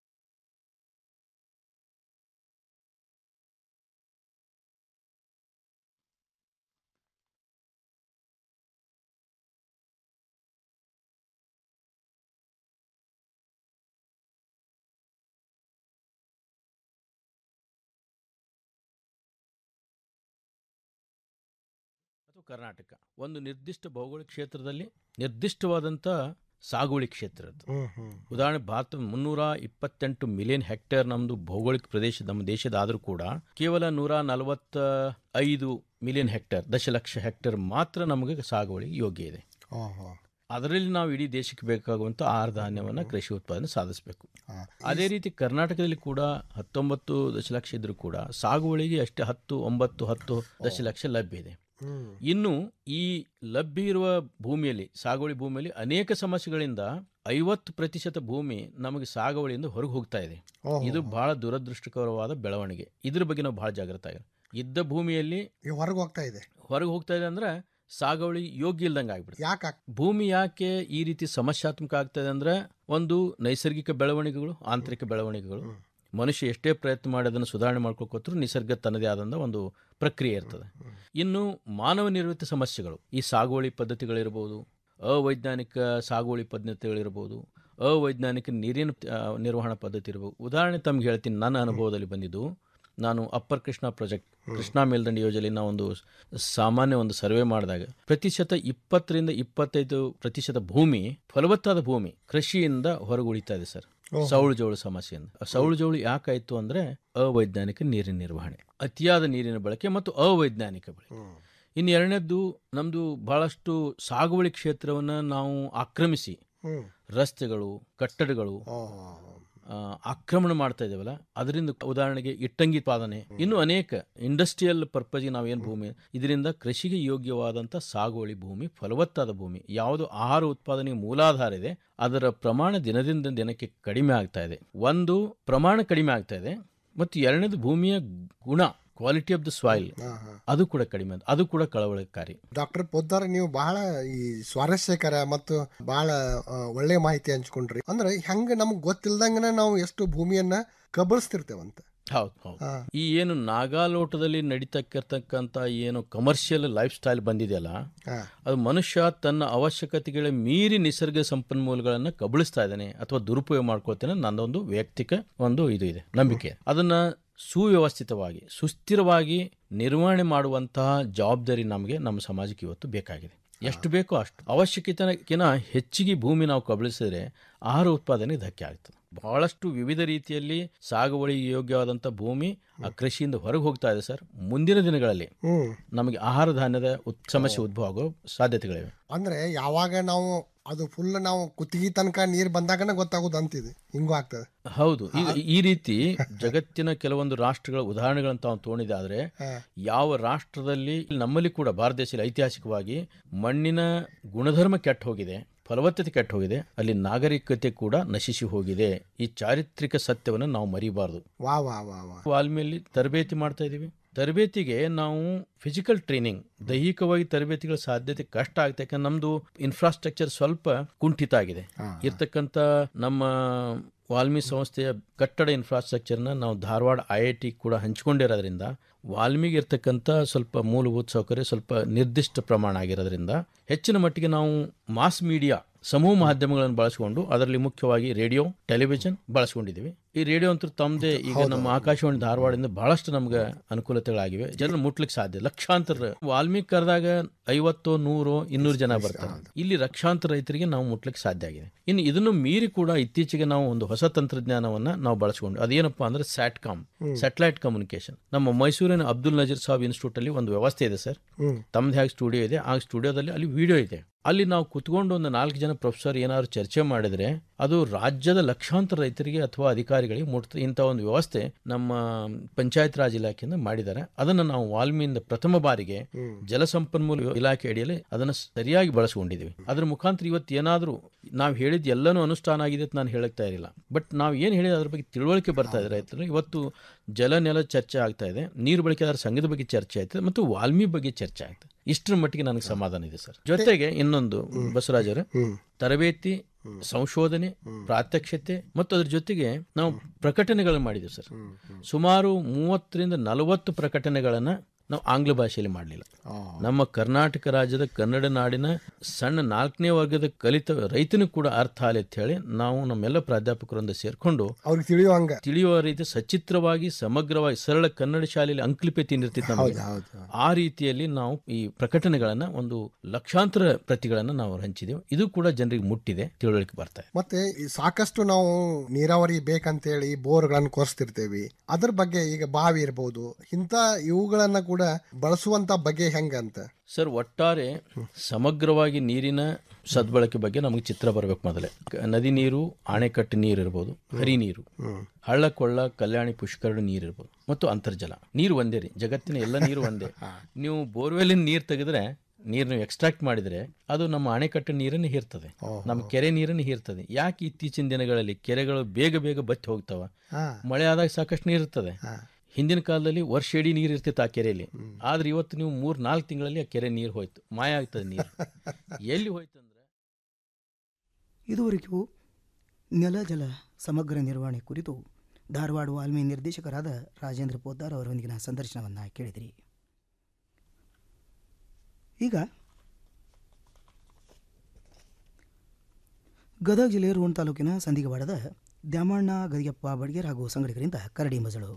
ಮತ್ತು ಕರ್ನಾಟಕ ಒಂದು ನಿರ್ದಿಷ್ಟ ಭೌಗೋಳಿಕ ಕ್ಷೇತ್ರದಲ್ಲಿ ನಿರ್ದಿಷ್ಟವಾದಂಥ ಸಾಗುವಳಿ ಕ್ಷೇತ್ರ ಅದು ಉದಾಹರಣೆ ಭಾರತ ಮುನ್ನೂರ ಇಪ್ಪತ್ತೆಂಟು ಮಿಲಿಯನ್ ಹೆಕ್ಟೇರ್ ನಮ್ಮದು ಭೌಗೋಳಿಕ ಪ್ರದೇಶ ನಮ್ಮ ದೇಶದಾದರೂ ಕೂಡ ಕೇವಲ ನೂರ ನಲವತ್ತ ಐದು ಮಿಲಿಯನ್ ಹೆಕ್ಟೇರ್ ದಶಲಕ್ಷ ಹೆಕ್ಟೇರ್ ಮಾತ್ರ ನಮಗೆ ಸಾಗುವಳಿ ಯೋಗ್ಯ ಇದೆ ಅದರಲ್ಲಿ ನಾವು ಇಡೀ ದೇಶಕ್ಕೆ ಬೇಕಾಗುವಂಥ ಆಹಾರ ಧಾನ್ಯವನ್ನು ಕೃಷಿ ಉತ್ಪಾದನೆ ಸಾಧಿಸಬೇಕು ಅದೇ ರೀತಿ ಕರ್ನಾಟಕದಲ್ಲಿ ಕೂಡ ಹತ್ತೊಂಬತ್ತು ದಶಲಕ್ಷ ಇದ್ರೂ ಕೂಡ ಸಾಗುವಳಿಗೆ ಅಷ್ಟೇ ಹತ್ತು ಒಂಬತ್ತು ಹತ್ತು ದಶಲಕ್ಷ ಲಭ್ಯ ಇದೆ ಇನ್ನು ಈ ಲಭ್ಯ ಇರುವ ಭೂಮಿಯಲ್ಲಿ ಸಾಗುವಳಿ ಭೂಮಿಯಲ್ಲಿ ಅನೇಕ ಸಮಸ್ಯೆಗಳಿಂದ ಐವತ್ತು ಪ್ರತಿಶತ ಭೂಮಿ ನಮಗೆ ಸಾಗುವಳಿಯಿಂದ ಹೊರಗೆ ಹೋಗ್ತಾ ಇದೆ ಓಹೋ. ಇದು ಬಹಳ ದುರದೃಷ್ಟಕರವಾದ ಬೆಳವಣಿಗೆ ಇದ್ರ ಬಗ್ಗೆ ನಾವು ಬಹಳ ಜಾಗ್ರತೆ ಆಗಿರೋ ಇದ್ದ ಭೂಮಿಯಲ್ಲಿ ಹೊರಗೆ ಹೋಗ್ತಾ ಇದೆ ಹೊರಗೆ ಹೋಗ್ತಾ ಇದೆ ಅಂದ್ರೆ ಸಾಗುವಳಿ ಯೋಗ್ಯ ಇಲ್ದಂಗೆ ಆಗ್ಬಿಡುತ್ತೆ ಯಾಕೆ ಭೂಮಿ ಯಾಕೆ ಈ ರೀತಿ ಸಮಸ್ಯಾತ್ಮಕ ಆಗ್ತದೆ ಅಂದ್ರೆ ಒಂದು ನೈಸರ್ಗಿಕ ಬೆಳವಣಿಗೆಗಳು ಆಂತರಿಕ ಬೆಳವಣಿಗೆಗಳು ಮನುಷ್ಯ ಎಷ್ಟೇ ಪ್ರಯತ್ನ ಮಾಡಿ ಅದನ್ನು ಸುಧಾರಣೆ ಮಾಡ್ಕೊಳ್ಕೋತ್ರು ನಿಸರ್ಗ ತನ್ನದೇ ಆದಂಥ ಒಂದು ಪ್ರಕ್ರಿಯೆ ಇರ್ತದೆ ಇನ್ನು ಮಾನವ ನಿರ್ಮಿತ ಸಮಸ್ಯೆಗಳು ಈ ಸಾಗುವಳಿ ಪದ್ಧತಿಗಳಿರ್ಬೋದು ಅವೈಜ್ಞಾನಿಕ ಸಾಗುವಳಿ ಪದ್ಧತಿಗಳಿರ್ಬೋದು ಅವೈಜ್ಞಾನಿಕ ನೀರಿನ ಆ, ನಿರ್ವಹಣಾ ಪದ್ಧತಿ ಇರ್ಬೋದು ಉದಾಹರಣೆ ತಮ್ಗೆ ಹೇಳ್ತೀನಿ ನನ್ನ ಅನುಭವದಲ್ಲಿ ಬಂದಿದ್ದು ನಾನು ಅಪ್ಪರ್ ಕೃಷ್ಣ ಪ್ರಾಜೆಕ್ಟ್ ಕೃಷ್ಣಾ ಮೇಲ್ದಂಡೆ ಯೋಜನೆ ನಾವು ಒಂದು ಸಾಮಾನ್ಯ ಒಂದು ಸರ್ವೆ ಮಾಡಿದಾಗ ಪ್ರತಿಶತ ಇಪ್ಪತ್ತರಿಂದ ಇಪ್ಪತ್ತೈದು ಪ್ರತಿಶತ ಭೂಮಿ ಫಲವತ್ತಾದ ಭೂಮಿ ಕೃಷಿಯಿಂದ ಹೊರಗುಳಿತಾ ಇದೆ ಸರ್ ಓಹೋ. ಸೌಳು ಜೋಳು ಸಮಸ್ಯೆಯಿಂದ ಸೌಳು ಜೋಳು ಯಾಕಾಯ್ತು ಅಂದ್ರೆ ಅವೈಜ್ಞಾನಿಕ ನೀರಿನ ನಿರ್ವಹಣೆ ಅತಿಯಾದ ನೀರಿನ ಬಳಕೆ ಮತ್ತು ಅವೈಜ್ಞಾನಿಕ ಬಳಕೆ ಇನ್ನು ಎರಡನೇದ್ದು ನಮ್ದು ಬಹಳಷ್ಟು ಸಾಗುವಳಿ ಕ್ಷೇತ್ರವನ್ನ ನಾವು ಆಕ್ರಮಿಸಿ ಹ್ಮ್. ರಸ್ತೆಗಳು ಕಟ್ಟಡಗಳು ಆ, ಆಕ್ರಮಣ ಮಾಡ್ತಾ ಇದ್ದೇವಲ್ಲ ಅದರಿಂದ ಉದಾಹರಣೆಗೆ ಇಟ್ಟಂಗಿ ಉತ್ಪಾದನೆ ಇನ್ನು ಅನೇಕ ಇಂಡಸ್ಟ್ರಿಯಲ್ ಪರ್ಪಸ್ಗೆ ನಾವೇನು ಭೂಮಿ ಇದರಿಂದ ಕೃಷಿಗೆ ಯೋಗ್ಯವಾದಂಥ ಸಾಗುವಳಿ ಭೂಮಿ ಫಲವತ್ತಾದ ಭೂಮಿ ಯಾವುದು ಆಹಾರ ಉತ್ಪಾದನೆಗೆ ಮೂಲಾಧಾರ ಇದೆ ಅದರ ಪ್ರಮಾಣ ದಿನದಿಂದ ದಿನಕ್ಕೆ ಕಡಿಮೆ ಆಗ್ತಾ ಇದೆ ಒಂದು ಪ್ರಮಾಣ ಕಡಿಮೆ ಆಗ್ತಾ ಇದೆ ಮತ್ತು ಎರಡನೇದು ಭೂಮಿಯ ಗುಣ ಕ್ವಾಲಿಟಿ ಆಫ್ ದ ಸಾಯಿಲ್ ಅದು ಕೂಡ ಕಡಿಮೆ ಆಗಿದೆ. ಅದು ಕೂಡ ಕಳವಳಕಾರಿ ಡಾಕ್ಟರ್ ಪೊದ್ದಾರ ನೀವು ಬಹಳ ಈ ಸ್ವಾರಸ್ಯಕರ ಮತ್ತು ಬಹಳ ಆ, ಒಳ್ಳೆ ಮಾಹಿತಿ ಹಂಚ್ಕೊಂಡ್ರಿ ಅಂದ್ರೆ ಹೆಂಗ ನಮ್ಗೆ ಗೊತ್ತಿಲ್ದಂಗನ ನಾವು ಎಷ್ಟು ಭೂಮಿಯನ್ನ ಕಬಳಿಸ್ತಿರ್ತೇವಂತ ಹೌದು ಹೌದು ಈ ಏನು ನಾಗಾಲೋಟದಲ್ಲಿ ನಡೀತಕ್ಕಿರ್ತಕ್ಕಂಥ ಏನು ಕಮರ್ಷಿಯಲ್ ಲೈಫ್ ಸ್ಟೈಲ್ ಬಂದಿದೆಯಲ್ಲ ಹಾ. ಅದು ಮನುಷ್ಯ ತನ್ನ ಅವಶ್ಯಕತೆಗಳ ಮೀರಿ ನಿಸರ್ಗ ಸಂಪನ್ಮೂಲಗಳನ್ನು ಕಬಳಿಸ್ತಾ ಇದ್ದಾನೆ ಅಥವಾ ದುರುಪಯೋಗ ಮಾಡ್ಕೊಳ್ತಾನೆ ನನ್ನೊಂದು ವೈಯಕ್ತಿಕ ಒಂದು ಇದು ಇದೆ ನಂಬಿಕೆ ಅದನ್ನ ಸುವ್ಯವಸ್ಥಿತವಾಗಿ ಸುಸ್ಥಿರವಾಗಿ ನಿರ್ವಹಣೆ ಮಾಡುವಂತಹ ಜವಾಬ್ದಾರಿ ನಮಗೆ ನಮ್ಮ ಸಮಾಜಕ್ಕೆ ಇವತ್ತು ಬೇಕಾಗಿದೆ ಎಷ್ಟು ಬೇಕೋ ಅಷ್ಟು ಅವಶ್ಯಕತೆಗಿನ ಹೆಚ್ಚಿಗೆ ಭೂಮಿ ನಾವು ಕಬಳಿಸಿದ್ರೆ ಆಹಾರ ಉತ್ಪಾದನೆಗೆ ಧಕ್ಕೆ ಆಗ್ತದೆ ಬಹಳಷ್ಟು ವಿವಿಧ ರೀತಿಯಲ್ಲಿ ಸಾಗುವಳಿ ಯೋಗ್ಯವಾದಂಥ ಭೂಮಿ ಆ ಕೃಷಿಯಿಂದ ಹೊರಗೆ ಹೋಗ್ತಾ ಇದೆ ಸರ್ ಮುಂದಿನ ದಿನಗಳಲ್ಲಿ ಹ್ಮ್. ನಮಗೆ ಆಹಾರ ಧಾನ್ಯದ ಉತ್- ಸಮಸ್ಯೆ ಉದ್ಭವ ಆಗೋ ಸಾಧ್ಯತೆಗಳಿವೆ ಅಂದ್ರೆ ಯಾವಾಗ ನಾವು ಅದು ಫುಲ್ ನಾವು ಕುತ್ತಿಗೆ ತನಕ ನೀರ್ ಬಂದಾಗನ ಗೊತ್ತಾಗೋದು ಅಂತಿದೆ ಹಿಂಗೂ ಆಗ್ತದೆ ಹೌದು ಈಗ ಈ ರೀತಿ ಜಗತ್ತಿನ ಕೆಲವೊಂದು ರಾಷ್ಟ್ರಗಳ ಉದಾಹರಣೆಗಳನ್ನು ತಾವು ತಗೊಂಡಿದ್ದಾದ್ರೆ ಯಾವ ರಾಷ್ಟ್ರದಲ್ಲಿ ನಮ್ಮಲ್ಲಿ ಕೂಡ ಭಾರತ ದೇಶದಲ್ಲಿ ಐತಿಹಾಸಿಕವಾಗಿ ಮಣ್ಣಿನ ಗುಣಧರ್ಮ ಕೆಟ್ಟ ಹೋಗಿದೆ ಫಲವತ್ತತೆ ಕೆಟ್ಟ ಹೋಗಿದೆ ಅಲ್ಲಿ ನಾಗರಿಕತೆ ಕೂಡ ನಶಿಸಿ ಹೋಗಿದೆ ಈ ಚಾರಿತ್ರಿಕ ಸತ್ಯವನ್ನು ನಾವು ಮರಿಬಾರದು ವಾ ವಾ ವಾ ವಾ ವಾಲ್ಮಿಯಲ್ಲಿ ತರಬೇತಿ ಮಾಡ್ತಾ ಇದ್ದೀವಿ ತರಬೇತಿಗೆ ನಾವು ಫಿಸಿಕಲ್ ಟ್ರೈನಿಂಗ್ ದೈಹಿಕವಾಗಿ ತರಬೇತಿಗಳ ಸಾಧ್ಯತೆ ಕಷ್ಟ ಆಗುತ್ತೆ ಯಾಕಂದ್ರೆ ನಮ್ದು ಇನ್ಫ್ರಾಸ್ಟ್ರಕ್ಚರ್ ಸ್ವಲ್ಪ ಕುಂಠಿತ ಆಗಿದೆ ಇರ್ತಕ್ಕಂಥ ನಮ್ಮ ವಾಲ್ಮಿ ಸಂಸ್ಥೆಯ ಕಟ್ಟಡ ಇನ್ಫ್ರಾಸ್ಟ್ರಕ್ಚರ್ನ ನಾವು ಧಾರವಾಡ ಐ ಐ ಟಿ ಕೂಡ ಹಂಚಿಕೊಂಡಿರೋದ್ರಿಂದ ವಾಲ್ಮಿಗೆ ಇರ್ತಕ್ಕಂಥ ಸ್ವಲ್ಪ ಮೂಲಭೂತ ಸೌಕರ್ಯ ಸ್ವಲ್ಪ ನಿರ್ದಿಷ್ಟ ಪ್ರಮಾಣ ಆಗಿರೋದ್ರಿಂದ ಹೆಚ್ಚಿನ ಮಟ್ಟಿಗೆ ನಾವು ಮಾಸ್ ಮೀಡಿಯಾ ಸಮೂಹ ಮಾಧ್ಯಮಗಳನ್ನು ಬಳಸಿಕೊಂಡು ಅದರಲ್ಲಿ ಮುಖ್ಯವಾಗಿ ರೇಡಿಯೋ ಟೆಲಿವಿಷನ್ ಬಳಸ್ಕೊಂಡಿದ್ದೀವಿ ಈ ರೇಡಿಯೋ ಅಂತೂ ತಮ್ಮದೇ ಈಗ ನಮ್ಮ ಆಕಾಶವಾಣಿ ಧಾರವಾಡದಿಂದ ಬಹಳಷ್ಟು ನಮ್ಗೆ ಅನುಕೂಲತೆಗಳಾಗಿವೆ ಜನರು ಮುಟ್ಲಿಕ್ಕೆ ಸಾಧ್ಯ ಲಕ್ಷಾಂತರ ವಾಲ್ಮೀಕಿ ಕರೆದಾಗ ಐವತ್ತು ನೂರು ಇನ್ನೂರು ಜನ ಬರ್ತಾರೆ ಇಲ್ಲಿ ಲಕ್ಷಾಂತರ ರೈತರಿಗೆ ನಾವು ಮುಟ್ಲಿಕ್ಕೆ ಸಾಧ್ಯ ಆಗಿದೆ ಇನ್ನು ಇದನ್ನು ಮೀರಿ ಕೂಡ ಇತ್ತೀಚೆಗೆ ನಾವು ಒಂದು ಹೊಸ ತಂತ್ರಜ್ಞಾನವನ್ನ ನಾವು ಬಳಸಿಕೊಂಡು ಅದೇನಪ್ಪಾ ಅಂದ್ರೆ ಸ್ಯಾಟ್ಕಾಮ್ ಸ್ಯಾಟಲೈಟ್ ಕಮ್ಯುನಿಕೇಶನ್ ನಮ್ಮ ಮೈಸೂರಿನ ಅಬ್ದುಲ್ ನಜೀರ್ ಸಾಬ್ ಇನ್ಸ್ಟಿಟ್ಯೂಟ್ ಅಲ್ಲಿ ಒಂದು ವ್ಯವಸ್ಥೆ ಇದೆ ಸರ್ ಹ್ಮ್. ತಮ್ಮದೇ ಹಾಗೆ ಸ್ಟುಡಿಯೋ ಇದೆ ಆ ಸ್ಟುಡಿಯೋದಲ್ಲಿ ಅಲ್ಲಿ ವಿಡಿಯೋ ಇದೆ ಅಲ್ಲಿ ನಾವು ಕುತ್ಕೊಂಡು ಒಂದು ನಾಲ್ಕು ಜನ ಪ್ರೊಫೆಸರ್ ಏನಾದ್ರು ಚರ್ಚೆ ಮಾಡಿದ್ರೆ ಅದು ರಾಜ್ಯದ ಲಕ್ಷಾಂತರ ರೈತರಿಗೆ ಅಥವಾ ಅಧಿಕಾರಿಗಳಿಗೆ ಮುಟ್ತದೆ ಇಂಥ ಒಂದು ವ್ಯವಸ್ಥೆ ನಮ್ಮ ಪಂಚಾಯತ್ ರಾಜ್ ಇಲಾಖೆಯಿಂದ ಮಾಡಿದ್ದಾರೆ ಅದನ್ನು ನಾವು ವಾಲ್ಮಿಯಿಂದ ಪ್ರಥಮ ಬಾರಿಗೆ ಜಲಸಂಪನ್ಮೂಲ ಇಲಾಖೆ ಅಡಿಯಲ್ಲಿ ಅದನ್ನು ಸರಿಯಾಗಿ ಬಳಸಿಕೊಂಡಿದ್ದೀವಿ ಅದ್ರ ಮುಖಾಂತರ ಇವತ್ತು ಏನಾದರೂ ನಾವು ಹೇಳಿದ ಎಲ್ಲನೂ ಅನುಷ್ಠಾನ ಆಗಿದೆ ಅಂತ ನಾನು ಹೇಳಕ್ತಾ ಇರಲಿಲ್ಲ ಬಟ್ ನಾವು ಏನು ಹೇಳಿದ ಅದ್ರ ಬಗ್ಗೆ ತಿಳುವಳಿಕೆ ಬರ್ತಾ ಇದೆ ರೈತರು ಇವತ್ತು ಜಲ ನೆಲ ಚರ್ಚೆ ಆಗ್ತಾ ಇದೆ ನೀರು ಬಳಕೆದಾರ ಸಂಘದ ಬಗ್ಗೆ ಚರ್ಚೆ ಆಯ್ತದೆ ಮತ್ತು ವಾಲ್ಮಿ ಬಗ್ಗೆ ಚರ್ಚೆ ಆಗ್ತದೆ ಇಷ್ಟರ ಮಟ್ಟಿಗೆ ನನಗೆ ಸಮಾಧಾನ ಇದೆ ಸರ್ ಜೊತೆಗೆ ಇನ್ನೊಂದು ಬಸವರಾಜ್ ಅವರೇ ತರಬೇತಿ ಸಂಶೋಧನೆ ಪ್ರಾತ್ಯಕ್ಷತೆ ಮತ್ತು ಅದ್ರ ಜೊತೆಗೆ ನಾವು ಪ್ರಕಟಣೆಗಳನ್ನು ಮಾಡಿದ್ದೀವಿ ಸರ್ ಸುಮಾರು ಮೂವತ್ತರಿಂದ ನಲವತ್ತು ಪ್ರಕಟಣೆಗಳನ್ನು ನಾವು ಆಂಗ್ಲ ಭಾಷೆಯಲ್ಲಿ ಮಾಡಲಿಲ್ಲ ನಮ್ಮ ಕರ್ನಾಟಕ ರಾಜ್ಯದ ಕನ್ನಡ ನಾಡಿನ ಸಣ್ಣ ನಾಲ್ಕನೇ ವರ್ಗದ ಕಲಿತ ರೈತನಿಗೆ ಕೂಡ ಅರ್ಥ ಆಗಲಿ ಅಂತ ಹೇಳಿ ನಾವು ನಮ್ಮೆಲ್ಲ ಪ್ರಾಧ್ಯಾಪಕರಿಂದ ಸೇರ್ಕೊಂಡು ಅವ್ರಿಗೆ ತಿಳಿಯುವಂಗ ತಿಳಿಯುವ ರೀತಿ ಸಚಿತ್ರವಾಗಿ ಸಮಗ್ರವಾಗಿ ಸರಳ ಕನ್ನಡ ಶಾಲೆಯಲ್ಲಿ ಅಂಕಲಿಪಿ ನಿರ್ತಿತ್ತು ನಮಗೆ ಆ ರೀತಿಯಲ್ಲಿ ನಾವು ಈ ಪ್ರಕಟಣೆಗಳನ್ನ ಒಂದು ಲಕ್ಷಾಂತರ ಪ್ರತಿಗಳನ್ನ ನಾವು ಹಂಚಿದೆವು ಇದು ಕೂಡ ಜನರಿಗೆ ಮುಟ್ಟಿದೆ ತಿಳುವಳಿಕೆ ಬರ್ತಾ ಇದೆ ಮತ್ತೆ ಈ ಸಾಕಷ್ಟು ನಾವು ನೀರಾವರಿ ಬೇಕಂತೇಳಿ ಬೋರ್ಗಳನ್ನು ಕೊರೆಸ್ತಿರ್ತೇವಿ ಅದ್ರ ಬಗ್ಗೆ ಈಗ ಬಾವಿ ಇರ್ಬೋದು ಇಂಥ ಇವುಗಳನ್ನ ಕೂಡ ಕೂಡ ಬಳಸುವಂತ ಬಗೆ ಹೆಂಗಂತ ಸರ್ ಒಟ್ಟಾರೆ ಸಮಗ್ರವಾಗಿ ನೀರಿನ ಸದ್ಬಳಕೆ ಬಗ್ಗೆ ನಮಗೆ ಚಿತ್ರ ಬರಬೇಕು ಮೊದಲೇ ಕ- ನದಿ ನೀರು ಆಣೆಕಟ್ಟು ನೀರು ಇರ್ಬೋದು ಹರಿ ನೀರು ಹಳ್ಳ ಕೊಳ್ಳ ಕಲ್ಯಾಣಿ ಪುಷ್ಕರಣ ನೀರು ಇರ್ಬೋದು ಮತ್ತು ಅಂತರ್ಜಲ ನೀರು ಒಂದೇ ರೀ ಜಗತ್ತಿನ ಎಲ್ಲ ನೀರು ಒಂದೇ ನೀವು ಬೋರ್ವೆಲ್ಲಿನ ನೀರು ತೆಗೆದ್ರೆ ನೀರನ್ನು ಎಕ್ಸ್ಟ್ರಾಕ್ಟ್ ಮಾಡಿದರೆ ಅದು ನಮ್ಮ ಅಣೆಕಟ್ಟು ನೀರನ್ನು ಹೀರ್ತದೆ ನಮ್ಮ ಕೆರೆ ನೀರನ್ನು ಹೀರ್ತದೆ ಯಾಕೆ ಇತ್ತೀಚಿನ ದಿನಗಳಲ್ಲಿ ಕೆರೆಗಳು ಬೇಗ ಬೇಗ ಬತ್ತಿ ಹೋಗ್ತಾವ ಹಾ. ಮಳೆ ಆದಾಗ ಸಾಕಷ್ಟು ನೀರು ಇರ್ತದೆ ಹಿಂದಿನ ಕಾಲದಲ್ಲಿ ವರ್ಷ ಇಡೀ ನೀರು ಇರ್ತಿತ್ತು ಆ ಕೆರೆಯಲ್ಲಿ ಆದ್ರೆ ಇವತ್ತು ನೀವು ಮೂರ್ ನಾಲ್ಕು ತಿಂಗಳಲ್ಲಿ ಆ ಕೆರೆ ನೀರು ಹೋಯ್ತು ಮಾಯ ಆಗ್ತದೆ ನೀರು ಎಲ್ಲಿ ಹೋಯ್ತು ಅಂದ್ರೆ ಇದುವರೆಗೂ ನೆಲ ಜಲ ಸಮಗ್ರ ನಿರ್ವಹಣೆ ಕುರಿತು ಧಾರವಾಡ ವಾಲ್ಮಿ ನಿರ್ದೇಶಕರಾದ ರಾಜೇಂದ್ರ ಪೋದ್ದಾರ್ ಅವರೊಂದಿಗಿನ ಸಂದರ್ಶನವನ್ನು ಕೇಳಿದಿರಿ ಈಗ ಗದಗ ಜಿಲ್ಲೆ ರೋಣ ತಾಲೂಕಿನ ಸಂದಿಗವಾಡದ ದ್ಯಾಮಣ್ಣ ಗದಿಯಪ್ಪ ಬಡ್ಗೇರ್ ಹಾಗೂ ಸಂಗಡಿಗರಿಂದ ಕರಡಿ ಮಜಳು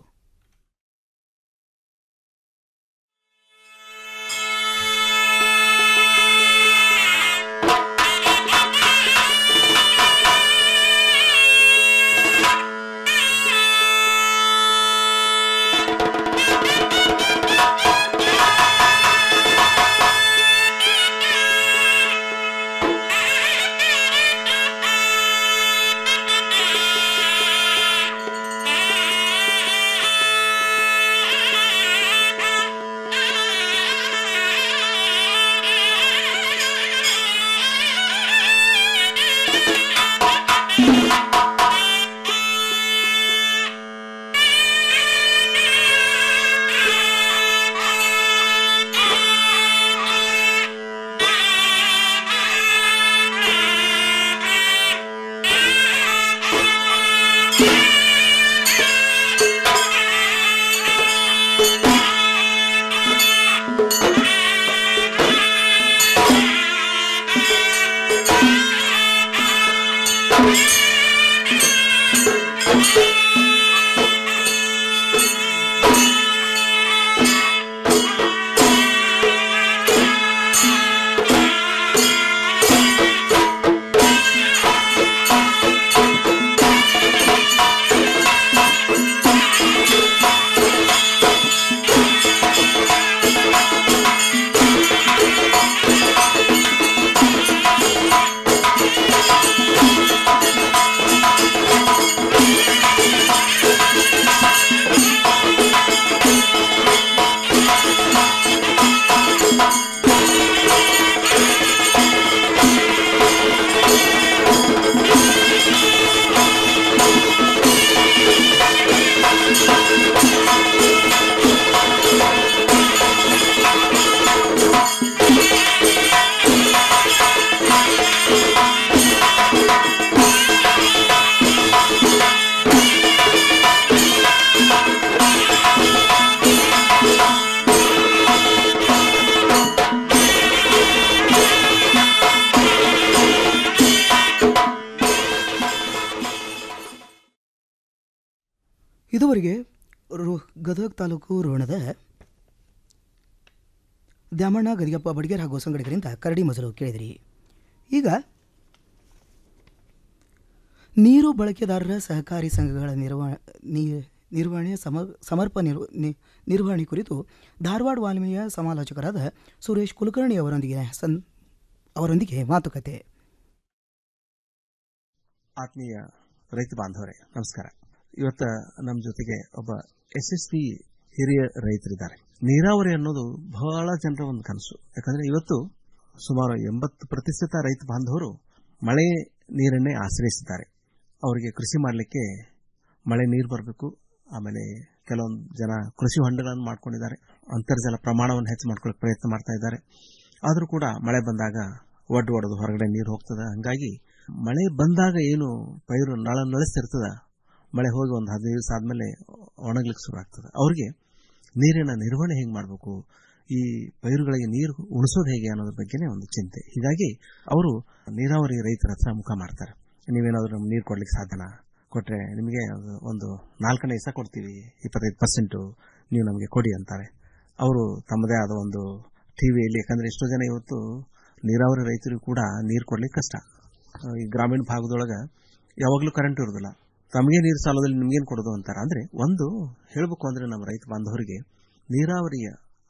ಇದುವರೆಗೆ ರು ಗದಗ ತಾಲೂಕು ರೋಣದ ದ್ಯಾಮಣ್ಣ ಗದಿಗಪ್ಪ ಬಡ್ಗೇರ್ ಹಾಗೂ ಸಂಗಡಿಗರಿಂದ ಕರಡಿ ಮಜಲು ಕೇಳಿದಿರಿ ಈಗ ನೀರು ಬಳಕೆದಾರರ ಸಹಕಾರಿ ಸಂಘಗಳ ನಿರ್ವ ನೀ- ನಿರ್ವಹಣೆ ಸಮ ಸಮರ್ಪ ನಿರ್ವ ನಿ- ನಿರ್ವಹಣೆ ಕುರಿತು ಧಾರವಾಡ ವಾಲ್ಮೀಯ ಸಮಾಲೋಚಕರಾದ ಸುರೇಶ್ ಕುಲಕರ್ಣಿ ಅವರೊಂದಿಗೆ ಸನ್ ಅವರೊಂದಿಗೆ ಮಾತುಕತೆ ಆತ್ಮೀಯ ರೈತ ಬಾಂಧವರೇ ನಮಸ್ಕಾರ ಇವತ್ತ ನಮ್ಮ ಜೊತೆಗೆ ಒಬ್ಬ ಯಶಸ್ವಿ ಹಿರಿಯ ರೈತರಿದ್ದಾರೆ ನೀರಾವರಿ ಅನ್ನೋದು ಬಹಳ ಜನರ ಒಂದು ಕನಸು ಯಾಕಂದ್ರೆ ಇವತ್ತು ಸುಮಾರು ಎಂಬತ್ತು ಪ್ರತಿಶತ ರೈತ ಬಾಂಧವರು ಮಳೆ ನೀರನ್ನೇ ಆಶ್ರಯಿಸಿದ್ದಾರೆ ಅವರಿಗೆ ಕೃಷಿ ಮಾಡಲಿಕ್ಕೆ ಮಳೆ ನೀರು ಬರಬೇಕು ಆಮೇಲೆ ಕೆಲವೊಂದು ಜನ ಕೃಷಿ ಹೊಂಡಗಳನ್ನು ಮಾಡ್ಕೊಂಡಿದ್ದಾರೆ ಅಂತರ್ಜಲ ಪ್ರಮಾಣವನ್ನು ಹೆಚ್ಚು ಮಾಡ್ಕೊಳ್ಳೋಕೆ ಪ್ರಯತ್ನ ಮಾಡ್ತಾ ಇದ್ದಾರೆ ಆದರೂ ಕೂಡ ಮಳೆ ಬಂದಾಗ ಒಡ್ಡು ಒಡೆದು ಹೊರಗಡೆ ನೀರು ಹೋಗ್ತದೆ ಹಂಗಾಗಿ ಮಳೆ ಬಂದಾಗ ಏನು ಪೈರು ನಳ ನಳಿಸ್ತಿರ್ತದ ಮಳೆ ಹೋಗಿ ಒಂದು ಹದಿನೈದು ದಿವಸ ಆದಮೇಲೆ ಒಣಗ್ಲಿಕ್ಕೆ ಶುರು ಆಗ್ತದೆ ಅವ್ರಿಗೆ ನೀರಿನ ನಿರ್ವಹಣೆ ಹೇಗೆ ಮಾಡಬೇಕು ಈ ಪೈರುಗಳಿಗೆ ನೀರು ಉಣಿಸೋದು ಹೇಗೆ ಅನ್ನೋದ್ರ ಬಗ್ಗೆನೇ ಒಂದು ಚಿಂತೆ ಹೀಗಾಗಿ ಅವರು ನೀರಾವರಿ ರೈತರ ಹತ್ರ ಮುಖ ಮಾಡ್ತಾರೆ ನೀವೇನಾದ್ರೂ ನಮ್ಗೆ ನೀರು ಕೊಡ್ಲಿಕ್ಕೆ ಸಾಧ್ಯನಾ ಕೊಟ್ರೆ ನಿಮಗೆ ಒಂದು ನಾಲ್ಕನೇ ಇಸ ಕೊಡ್ತೀವಿ ಇಪ್ಪತ್ತೈದು ಪರ್ಸೆಂಟು ನೀವು ನಮಗೆ ಕೊಡಿ ಅಂತಾರೆ ಅವರು ತಮ್ಮದೇ ಆದ ಒಂದು ಟಿವಿಯಲ್ಲಿ ಯಾಕಂದ್ರೆ ಎಷ್ಟೋ ಜನ ಇವತ್ತು ನೀರಾವರಿ ರೈತರಿಗೂ ಕೂಡ ನೀರು ಕೊಡ್ಲಿಕ್ಕೆ ಕಷ್ಟ ಈ ಗ್ರಾಮೀಣ ಭಾಗದೊಳಗೆ ಯಾವಾಗಲೂ ಕರೆಂಟ್ ಇರೋದಿಲ್ಲ ತಮಗೆ ನೀರು ಸಾಲದಲ್ಲಿ ನಿಮ್ಗೇನು ಕೊಡೋದು ಅಂತಾರೆ ಅಂದ್ರೆ ಒಂದು ಹೇಳಬೇಕು ಅಂದ್ರೆ ನಮ್ಮ ರೈತ ಬಾಂಧವರಿಗೆ ನೀರಾವರಿಯ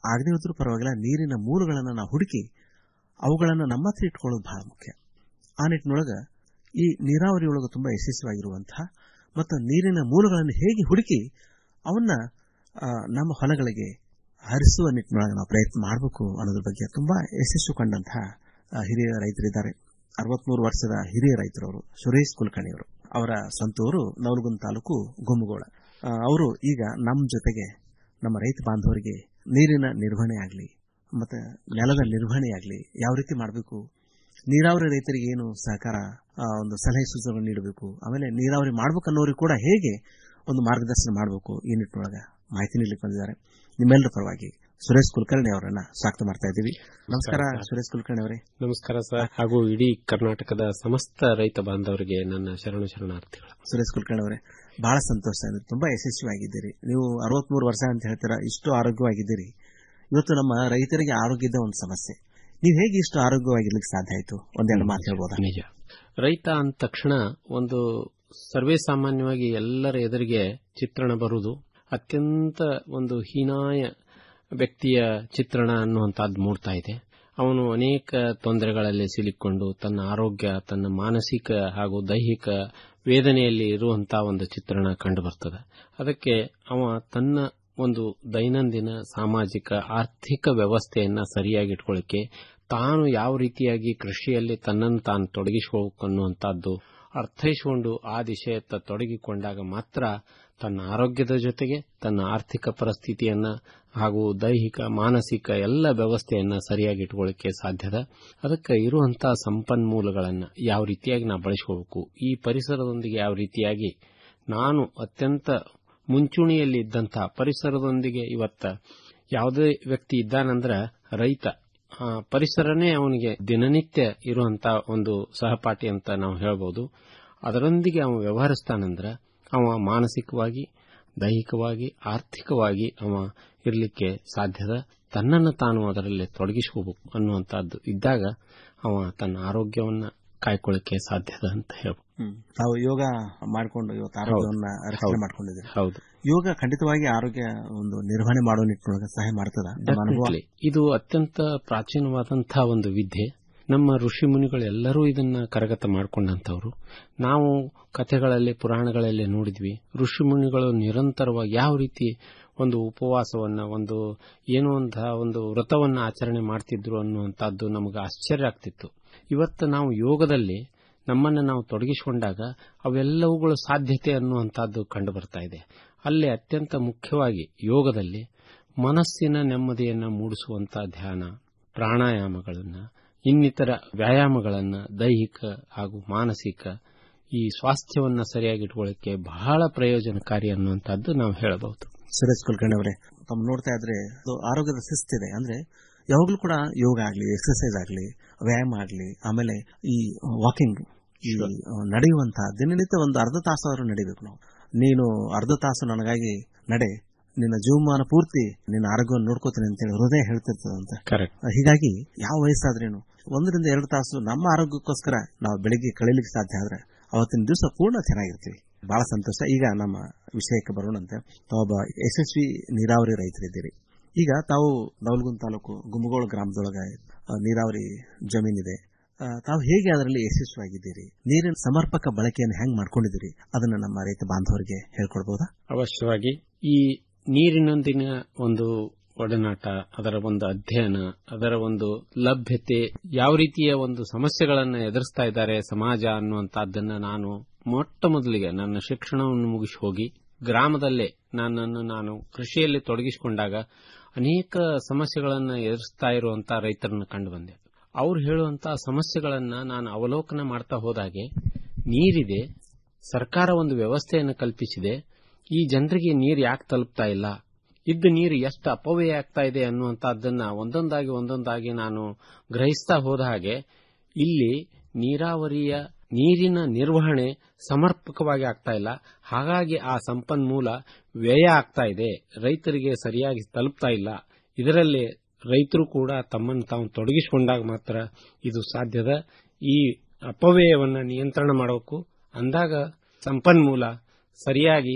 ಆಗದೇ ಇದ್ರೂ ಪರವಾಗಿಲ್ಲ ನೀರಿನ ಮೂಲಗಳನ್ನು ನಾವು ಹುಡುಕಿ ಅವುಗಳನ್ನು ನಮ್ಮ ಹತ್ರ ಇಟ್ಕೊಳ್ಳೋದು ಬಹಳ ಮುಖ್ಯ ಆ ನಿಟ್ಟಿನೊಳಗೆ ಈ ನೀರಾವರಿ ಒಳಗೆ ತುಂಬ ಯಶಸ್ವಿಯಾಗಿರುವಂತಹ ಮತ್ತು ನೀರಿನ ಮೂಲಗಳನ್ನು ಹೇಗೆ ಹುಡುಕಿ ಅವನ್ನ ಆ, ನಮ್ಮ ಹೊಲಗಳಿಗೆ ಹರಿಸುವ ನಿಟ್ಟಿನೊಳಗೆ ನಾವು ಪ್ರಯತ್ನ ಮಾಡಬೇಕು ಅನ್ನೋದ್ರ ಬಗ್ಗೆ ತುಂಬಾ ಯಶಸ್ಸು ಕಂಡಂತಹ ಆ, ಹಿರಿಯ ರೈತರಿದ್ದಾರೆ ಅರವತ್ಮೂರು ವರ್ಷದ ಹಿರಿಯ ರೈತರವರು ಸುರೇಶ್ ಕುಲಕರ್ಣಿಯವರು ಅವರ ಸ್ವಂತೂರು ನವಲಗುಂದ ತಾಲೂಕು ಗುಮ್ಮಗೋಳ ಆ, ಅವರು ಈಗ ನಮ್ಮ ಜೊತೆಗೆ ನಮ್ಮ ರೈತ ಬಾಂಧವರಿಗೆ ನೀರಿನ ನಿರ್ವಹಣೆ ಆಗಲಿ ಮತ್ತೆ ನೆಲದ ನಿರ್ವಹಣೆ ಆಗಲಿ ಯಾವ ರೀತಿ ಮಾಡಬೇಕು ನೀರಾವರಿ ರೈತರಿಗೆ ಏನು ಸಹಕಾರ ಆ, ಒಂದು ಸಲಹೆ ಸೂಚನೆ ನೀಡಬೇಕು ಆಮೇಲೆ ನೀರಾವರಿ ಮಾಡ್ಬೇಕನ್ನೋರಿಗೆ ಕೂಡ ಹೇಗೆ ಒಂದು ಮಾರ್ಗದರ್ಶನ ಮಾಡಬೇಕು ಈ ನಿಟ್ಟಿನೊಳಗೆ ಮಾಹಿತಿ ನೀಡಲಿಕ್ಕೆ ಬಂದಿದ್ದಾರೆ ನಿಮ್ಮೆಲ್ಲರ ಪರವಾಗಿ ಸುರೇಶ್ ಕುಲಕರ್ಣಿ ಅವರನ್ನ ಸ್ವಾಗತ ಮಾಡ್ತಾ ಇದ್ದೀವಿ ನಮಸ್ಕಾರ ಸುರೇಶ್ ಕುಲಕರ್ಣಿ ಅವರೇ ನಮಸ್ಕಾರ ಸರ್ ಹಾಗೂ ಇಡೀ ಕರ್ನಾಟಕದ ಸಮಸ್ತ ರೈತ ಬಾಂಧವರಿಗೆ ನನ್ನ ಶರಣು ಶರಣಾರ್ಥಿಗಳು ಸುರೇಶ್ ಕುಲಕರ್ಣಿ ಅವರೇ ಬಹಳ ಸಂತೋಷ ಅಂದ್ರೆ ತುಂಬಾ ಯಶಸ್ವಿಯಾಗಿದ್ದೀರಿ ನೀವು ಅರವತ್ಮೂರು ವರ್ಷ ಅಂತ ಹೇಳ್ತೀರಾ ಇಷ್ಟು ಆರೋಗ್ಯವಾಗಿದ್ದೀರಿ ಇವತ್ತು ನಮ್ಮ ರೈತರಿಗೆ ಆರೋಗ್ಯದ ಒಂದು ಸಮಸ್ಯೆ ನೀವು ಹೇಗೆ ಇಷ್ಟು ಆರೋಗ್ಯವಾಗಿರ್ಲಿಕ್ಕೆ ಸಾಧ್ಯ ಆಯ್ತು ಒಂದೆರಡು ಮಾತು ಹೇಳ್ಬೋದಾ ನಿಜ ರೈತ ಅಂದ ತಕ್ಷಣ ಒಂದು ಸರ್ವೇ ಸಾಮಾನ್ಯವಾಗಿ ಎಲ್ಲರ ಎದುರಿಗೆ ಚಿತ್ರಣ ಬರುವುದು ಅತ್ಯಂತ ಒಂದು ಹೀನಾಯ ವ್ಯಕ್ತಿಯ ಚಿತ್ರಣ ಅನ್ನುವಂಥದ್ದು ಮೂಡ್ತಾ ಇದೆ ಅವನು ಅನೇಕ ತೊಂದರೆಗಳಲ್ಲಿ ಸಿಲುಕೊಂಡು ತನ್ನ ಆರೋಗ್ಯ ತನ್ನ ಮಾನಸಿಕ ಹಾಗೂ ದೈಹಿಕ ವೇದನೆಯಲ್ಲಿ ಇರುವಂತಹ ಒಂದು ಚಿತ್ರಣ ಕಂಡು ಬರ್ತದೆ ಅದಕ್ಕೆ ಅವ ತನ್ನ ಒಂದು ದೈನಂದಿನ ಸಾಮಾಜಿಕ ಆರ್ಥಿಕ ವ್ಯವಸ್ಥೆಯನ್ನ ಸರಿಯಾಗಿ ಇಟ್ಕೊಳ್ಳಿಕ್ಕೆ ತಾನು ಯಾವ ರೀತಿಯಾಗಿ ಕೃಷಿಯಲ್ಲಿ ತನ್ನನ್ನು ತಾನು ತೊಡಗಿಸಿಕೊಳ್ಳಬೇಕು ಅನ್ನುವಂಥದ್ದು ಅರ್ಥೈಸಿಕೊಂಡು ಆ ದಿಶೆಯತ್ತ ತೊಡಗಿಕೊಂಡಾಗ ಮಾತ್ರ ತನ್ನ ಆರೋಗ್ಯದ ಜೊತೆಗೆ ತನ್ನ ಆರ್ಥಿಕ ಪರಿಸ್ಥಿತಿಯನ್ನ ಹಾಗೂ ದೈಹಿಕ ಮಾನಸಿಕ ಎಲ್ಲ ವ್ಯವಸ್ಥೆಯನ್ನ ಸರಿಯಾಗಿ ಇಟ್ಕೊಳ್ಳಿಕ್ಕೆ ಸಾಧ್ಯದ ಅದಕ್ಕೆ ಇರುವಂತಹ ಸಂಪನ್ಮೂಲಗಳನ್ನು ಯಾವ ರೀತಿಯಾಗಿ ನಾವು ಬಳಸ್ಕೋಬೇಕು ಈ ಪರಿಸರದೊಂದಿಗೆ ಯಾವ ರೀತಿಯಾಗಿ ನಾನು ಅತ್ಯಂತ ಮುಂಚೂಣಿಯಲ್ಲಿ ಇದ್ದಂತಹ ಪರಿಸರದೊಂದಿಗೆ ಇವತ್ತ ಯಾವುದೇ ವ್ಯಕ್ತಿ ಇದ್ದಾನಂದ್ರ ರೈತ ಆ ಪರಿಸರನೇ ಅವನಿಗೆ ದಿನನಿತ್ಯ ಇರುವಂತ ಒಂದು ಸಹಪಾಠಿ ಅಂತ ನಾವು ಹೇಳ್ಬೋದು ಅದರೊಂದಿಗೆ ಅವನು ವ್ಯವಹರಿಸ್ತಾನಂದ್ರ ಅವ ಮಾನಸಿಕವಾಗಿ ದೈಹಿಕವಾಗಿ ಆರ್ಥಿಕವಾಗಿ ಅವ ಇರಲಿಕ್ಕೆ ಸಾಧ್ಯದ ತನ್ನನ್ನು ತಾನು ಅದರಲ್ಲಿ ತೊಡಗಿಸ್ಕೋಬೇಕು ಅನ್ನುವಂಥದ್ದು ಇದ್ದಾಗ ಅವ ತನ್ನ ಆರೋಗ್ಯವನ್ನ ಕಾಯ್ಕೊಳ್ಳಿಕ್ಕೆ ಸಾಧ್ಯದ ಅಂತ ಹೇಳ್ಬೋದು ತಾವು ಯೋಗ ಮಾಡಿಕೊಂಡು ಇವತ್ತು ಆರೋಗ್ಯವನ್ನ ರಕ್ಷಣೆ ಹೌದು. ಮಾಡ್ಕೊಂಡಿದ್ದೀರಿ ಹೌದು ಯೋಗ ಖಂಡಿತವಾಗಿ ಆರೋಗ್ಯ ಒಂದು ನಿರ್ವಹಣೆ ಮಾಡುವ ನಿಟ್ಟಿನೊಳಗೆ ಸಹಾಯ ಮಾಡ್ತದ ನಮ್ಮ ಅನುಭವ Definitely. ಇದು ಅತ್ಯಂತ ಪ್ರಾಚೀನವಾದಂತಹ ಒಂದು ವಿದ್ಯೆ ನಮ್ಮ ಋಷಿ ಮುನಿಗಳೆಲ್ಲರೂ ಇದನ್ನ ಕರಗತ ಮಾಡಿಕೊಂಡಂತವ್ರು ನಾವು ಕಥೆಗಳಲ್ಲಿ ಪುರಾಣಗಳಲ್ಲಿ ನೋಡಿದ್ವಿ ಋಷಿ ಮುನಿಗಳು ನಿರಂತರವಾಗಿ ಯಾವ ರೀತಿ ಒಂದು ಉಪವಾಸವನ್ನ ಒಂದು ಏನೋ ಒಂದು ಒಂದು ವ್ರತವನ್ನ ಆಚರಣೆ ಮಾಡ್ತಿದ್ರು ಅನ್ನುವಂಥದ್ದು ನಮಗೆ ಆಶ್ಚರ್ಯ ಆಗ್ತಿತ್ತು ಇವತ್ತು ನಾವು ಯೋಗದಲ್ಲಿ ನಮ್ಮನ್ನು ನಾವು ತೊಡಗಿಸಿಕೊಂಡಾಗ ಅವೆಲ್ಲವುಗಳು ಸಾಧ್ಯತೆ ಅನ್ನುವಂಥದ್ದು ಕಂಡು ಬರ್ತಾ ಇದೆ ಅಲ್ಲಿ ಅತ್ಯಂತ ಮುಖ್ಯವಾಗಿ ಯೋಗದಲ್ಲಿ ಮನಸ್ಸಿನ ನೆಮ್ಮದಿಯನ್ನ ಮೂಡಿಸುವಂತಹ ಧ್ಯಾನ ಪ್ರಾಣಾಯಾಮಗಳನ್ನ ಇನ್ನಿತರ ವ್ಯಾಯಾಮಗಳನ್ನ ದೈಹಿಕ ಹಾಗೂ ಮಾನಸಿಕ ಈ ಸ್ವಾಸ್ಥ್ಯವನ್ನ ಸರಿಯಾಗಿ ಇಟ್ಕೊಳ್ಳಿಕ್ಕೆ ಬಹಳ ಪ್ರಯೋಜನಕಾರಿ ಅನ್ನುವಂಥದ್ದು ನಾವು ಹೇಳಬಹುದು ಸುರೇಶ್ ಕುಲಕರ್ಣಿ ಅವರೇ ತಾವು ನೋಡ್ತಾ ಇದ್ರೆ ಅದು ಆರೋಗ್ಯದ ಶಿಸ್ತಿದೆ ಅಂದ್ರೆ ಯಾವಾಗಲೂ ಕೂಡ ಯೋಗ ಆಗಲಿ ಎಕ್ಸರ್ಸೈಸ್ ಆಗಲಿ ವ್ಯಾಯಾಮ ಆಗಲಿ ಆಮೇಲೆ ಈ ವಾಕಿಂಗ್ ಈ ನಡೆಯುವಂತಹ ದಿನನಿತ್ಯ ಒಂದು ಅರ್ಧ ತಾಸಾದ್ರೂ ನಡಿಬೇಕು ನಾವು ನೀನು ಅರ್ಧ ತಾಸು ನನಗಾಗಿ ನಡೆ ನಿನ್ನ ಜೀವಮಾನ ಪೂರ್ತಿ ನಿನ್ನ ಆರೋಗ್ಯವನ್ನು ನೋಡ್ಕೋತೀನಿ ಅಂತೇಳಿ ಹೃದಯ ಹೇಳ್ತಿರ್ತದಂತೆ ಕರೆಕ್ಟ್ ಹೀಗಾಗಿ ಯಾವ ವಯಸ್ಸಾದ್ರೇನು ಒಂದರಿಂದ ಎರಡು ತಾಸು ನಮ್ಮ ಆರೋಗ್ಯಕ್ಕೋಸ್ಕರ ನಾವು ಬೆಳಿಗ್ಗೆ ಕಳೀಲಿಕ್ಕೆ ಸಾಧ್ಯ ಆದ್ರೆ ಅವತ್ತಿನ ದಿವಸ ಪೂರ್ಣ ಚೆನ್ನಾಗಿರ್ತೀವಿ ಬಹಳ ಸಂತೋಷ ಈಗ ನಮ್ಮ ವಿಷಯಕ್ಕೆ ಬರೋಣಂತೆ ತಾವೊಬ್ಬ ಯಶಸ್ವಿ ನೀರಾವರಿ ರೈತರಿದ್ದೀರಿ ಈಗ ತಾವು ನವಲಗುಂದ ತಾಲೂಕು ಗುಮ್ಮಗೋಳ ಗ್ರಾಮದೊಳಗೆ ಆ, ನೀರಾವರಿ ಜಮೀನಿದೆ ಆ, ತಾವು ಹೇಗೆ ಅದರಲ್ಲಿ ಯಶಸ್ವಿಯಾಗಿದ್ದೀರಿ ನೀರಿನ ಸಮರ್ಪಕ ಬಳಕೆಯನ್ನು ಹೆಂಗ್ ಮಾಡ್ಕೊಂಡಿದ್ದೀರಿ ಅದನ್ನ ನಮ್ಮ ರೈತ ಬಾಂಧವರಿಗೆ ಹೇಳ್ಕೊಡ್ಬೋದಾ ಅವಶ್ಯವಾಗಿ ಈ ನೀರಿನೊಂದಿನ ಒಂದು ಒಡನಾಟ ಅದರ ಒಂದು ಅಧ್ಯಯನ ಅದರ ಒಂದು ಲಭ್ಯತೆ ಯಾವ ರೀತಿಯ ಒಂದು ಸಮಸ್ಯೆಗಳನ್ನು ಎದುರಿಸ್ತಾ ಇದ್ದಾರೆ ಸಮಾಜ ಅನ್ನುವಂತಹದ್ದನ್ನ ನಾನು ಮೊಟ್ಟ ಮೊದಲಿಗೆ ನನ್ನ ಶಿಕ್ಷಣವನ್ನು ಮುಗಿಸಿ ಹೋಗಿ ಗ್ರಾಮದಲ್ಲೇ ನನ್ನನ್ನು ನಾನು ಕೃಷಿಯಲ್ಲಿ ತೊಡಗಿಸಿಕೊಂಡಾಗ ಅನೇಕ ಸಮಸ್ಯೆಗಳನ್ನು ಎದುರಿಸ್ತಾ ಇರುವಂತಹ ರೈತರನ್ನು ಕಂಡು ಬಂದೆ ಅವ್ರು ಹೇಳುವಂತಹ ಸಮಸ್ಯೆಗಳನ್ನ ನಾನು ಅವಲೋಕನ ಮಾಡ್ತಾ ಹೋದಾಗೆ ನೀರಿದೆ ಸರ್ಕಾರ ಒಂದು ವ್ಯವಸ್ಥೆಯನ್ನು ಕಲ್ಪಿಸಿದೆ ಈ ಜನರಿಗೆ ನೀರು ಯಾಕೆ ತಲುಪ್ತಾ ಇಲ್ಲ ಇದ್ದ ನೀರು ಎಷ್ಟು ಅಪವ್ಯಯ ಆಗ್ತಾ ಇದೆ ಅನ್ನುವಂಥದ್ದನ್ನ ಒಂದೊಂದಾಗಿ ಒಂದೊಂದಾಗಿ ನಾನು ಗ್ರಹಿಸ್ತಾ ಹೋದ ಹಾಗೆ ಇಲ್ಲಿ ನೀರಾವರಿಯ ನೀರಿನ ನಿರ್ವಹಣೆ ಸಮರ್ಪಕವಾಗಿ ಆಗ್ತಾ ಇಲ್ಲ ಹಾಗಾಗಿ ಆ ಸಂಪನ್ಮೂಲ ವ್ಯಯ ಆಗ್ತಾ ಇದೆ ರೈತರಿಗೆ ಸರಿಯಾಗಿ ತಲುಪ್ತಾ ಇಲ್ಲ ಇದರಲ್ಲಿ ರೈತರು ಕೂಡ ತಮ್ಮನ್ನು ತಾವು ತೊಡಗಿಸಿಕೊಂಡಾಗ ಮಾತ್ರ ಇದು ಸಾಧ್ಯದ ಈ ಅಪವ್ಯಯವನ್ನ ನಿಯಂತ್ರಣ ಮಾಡಬೇಕು ಅಂದಾಗ ಸಂಪನ್ಮೂಲ ಸರಿಯಾಗಿ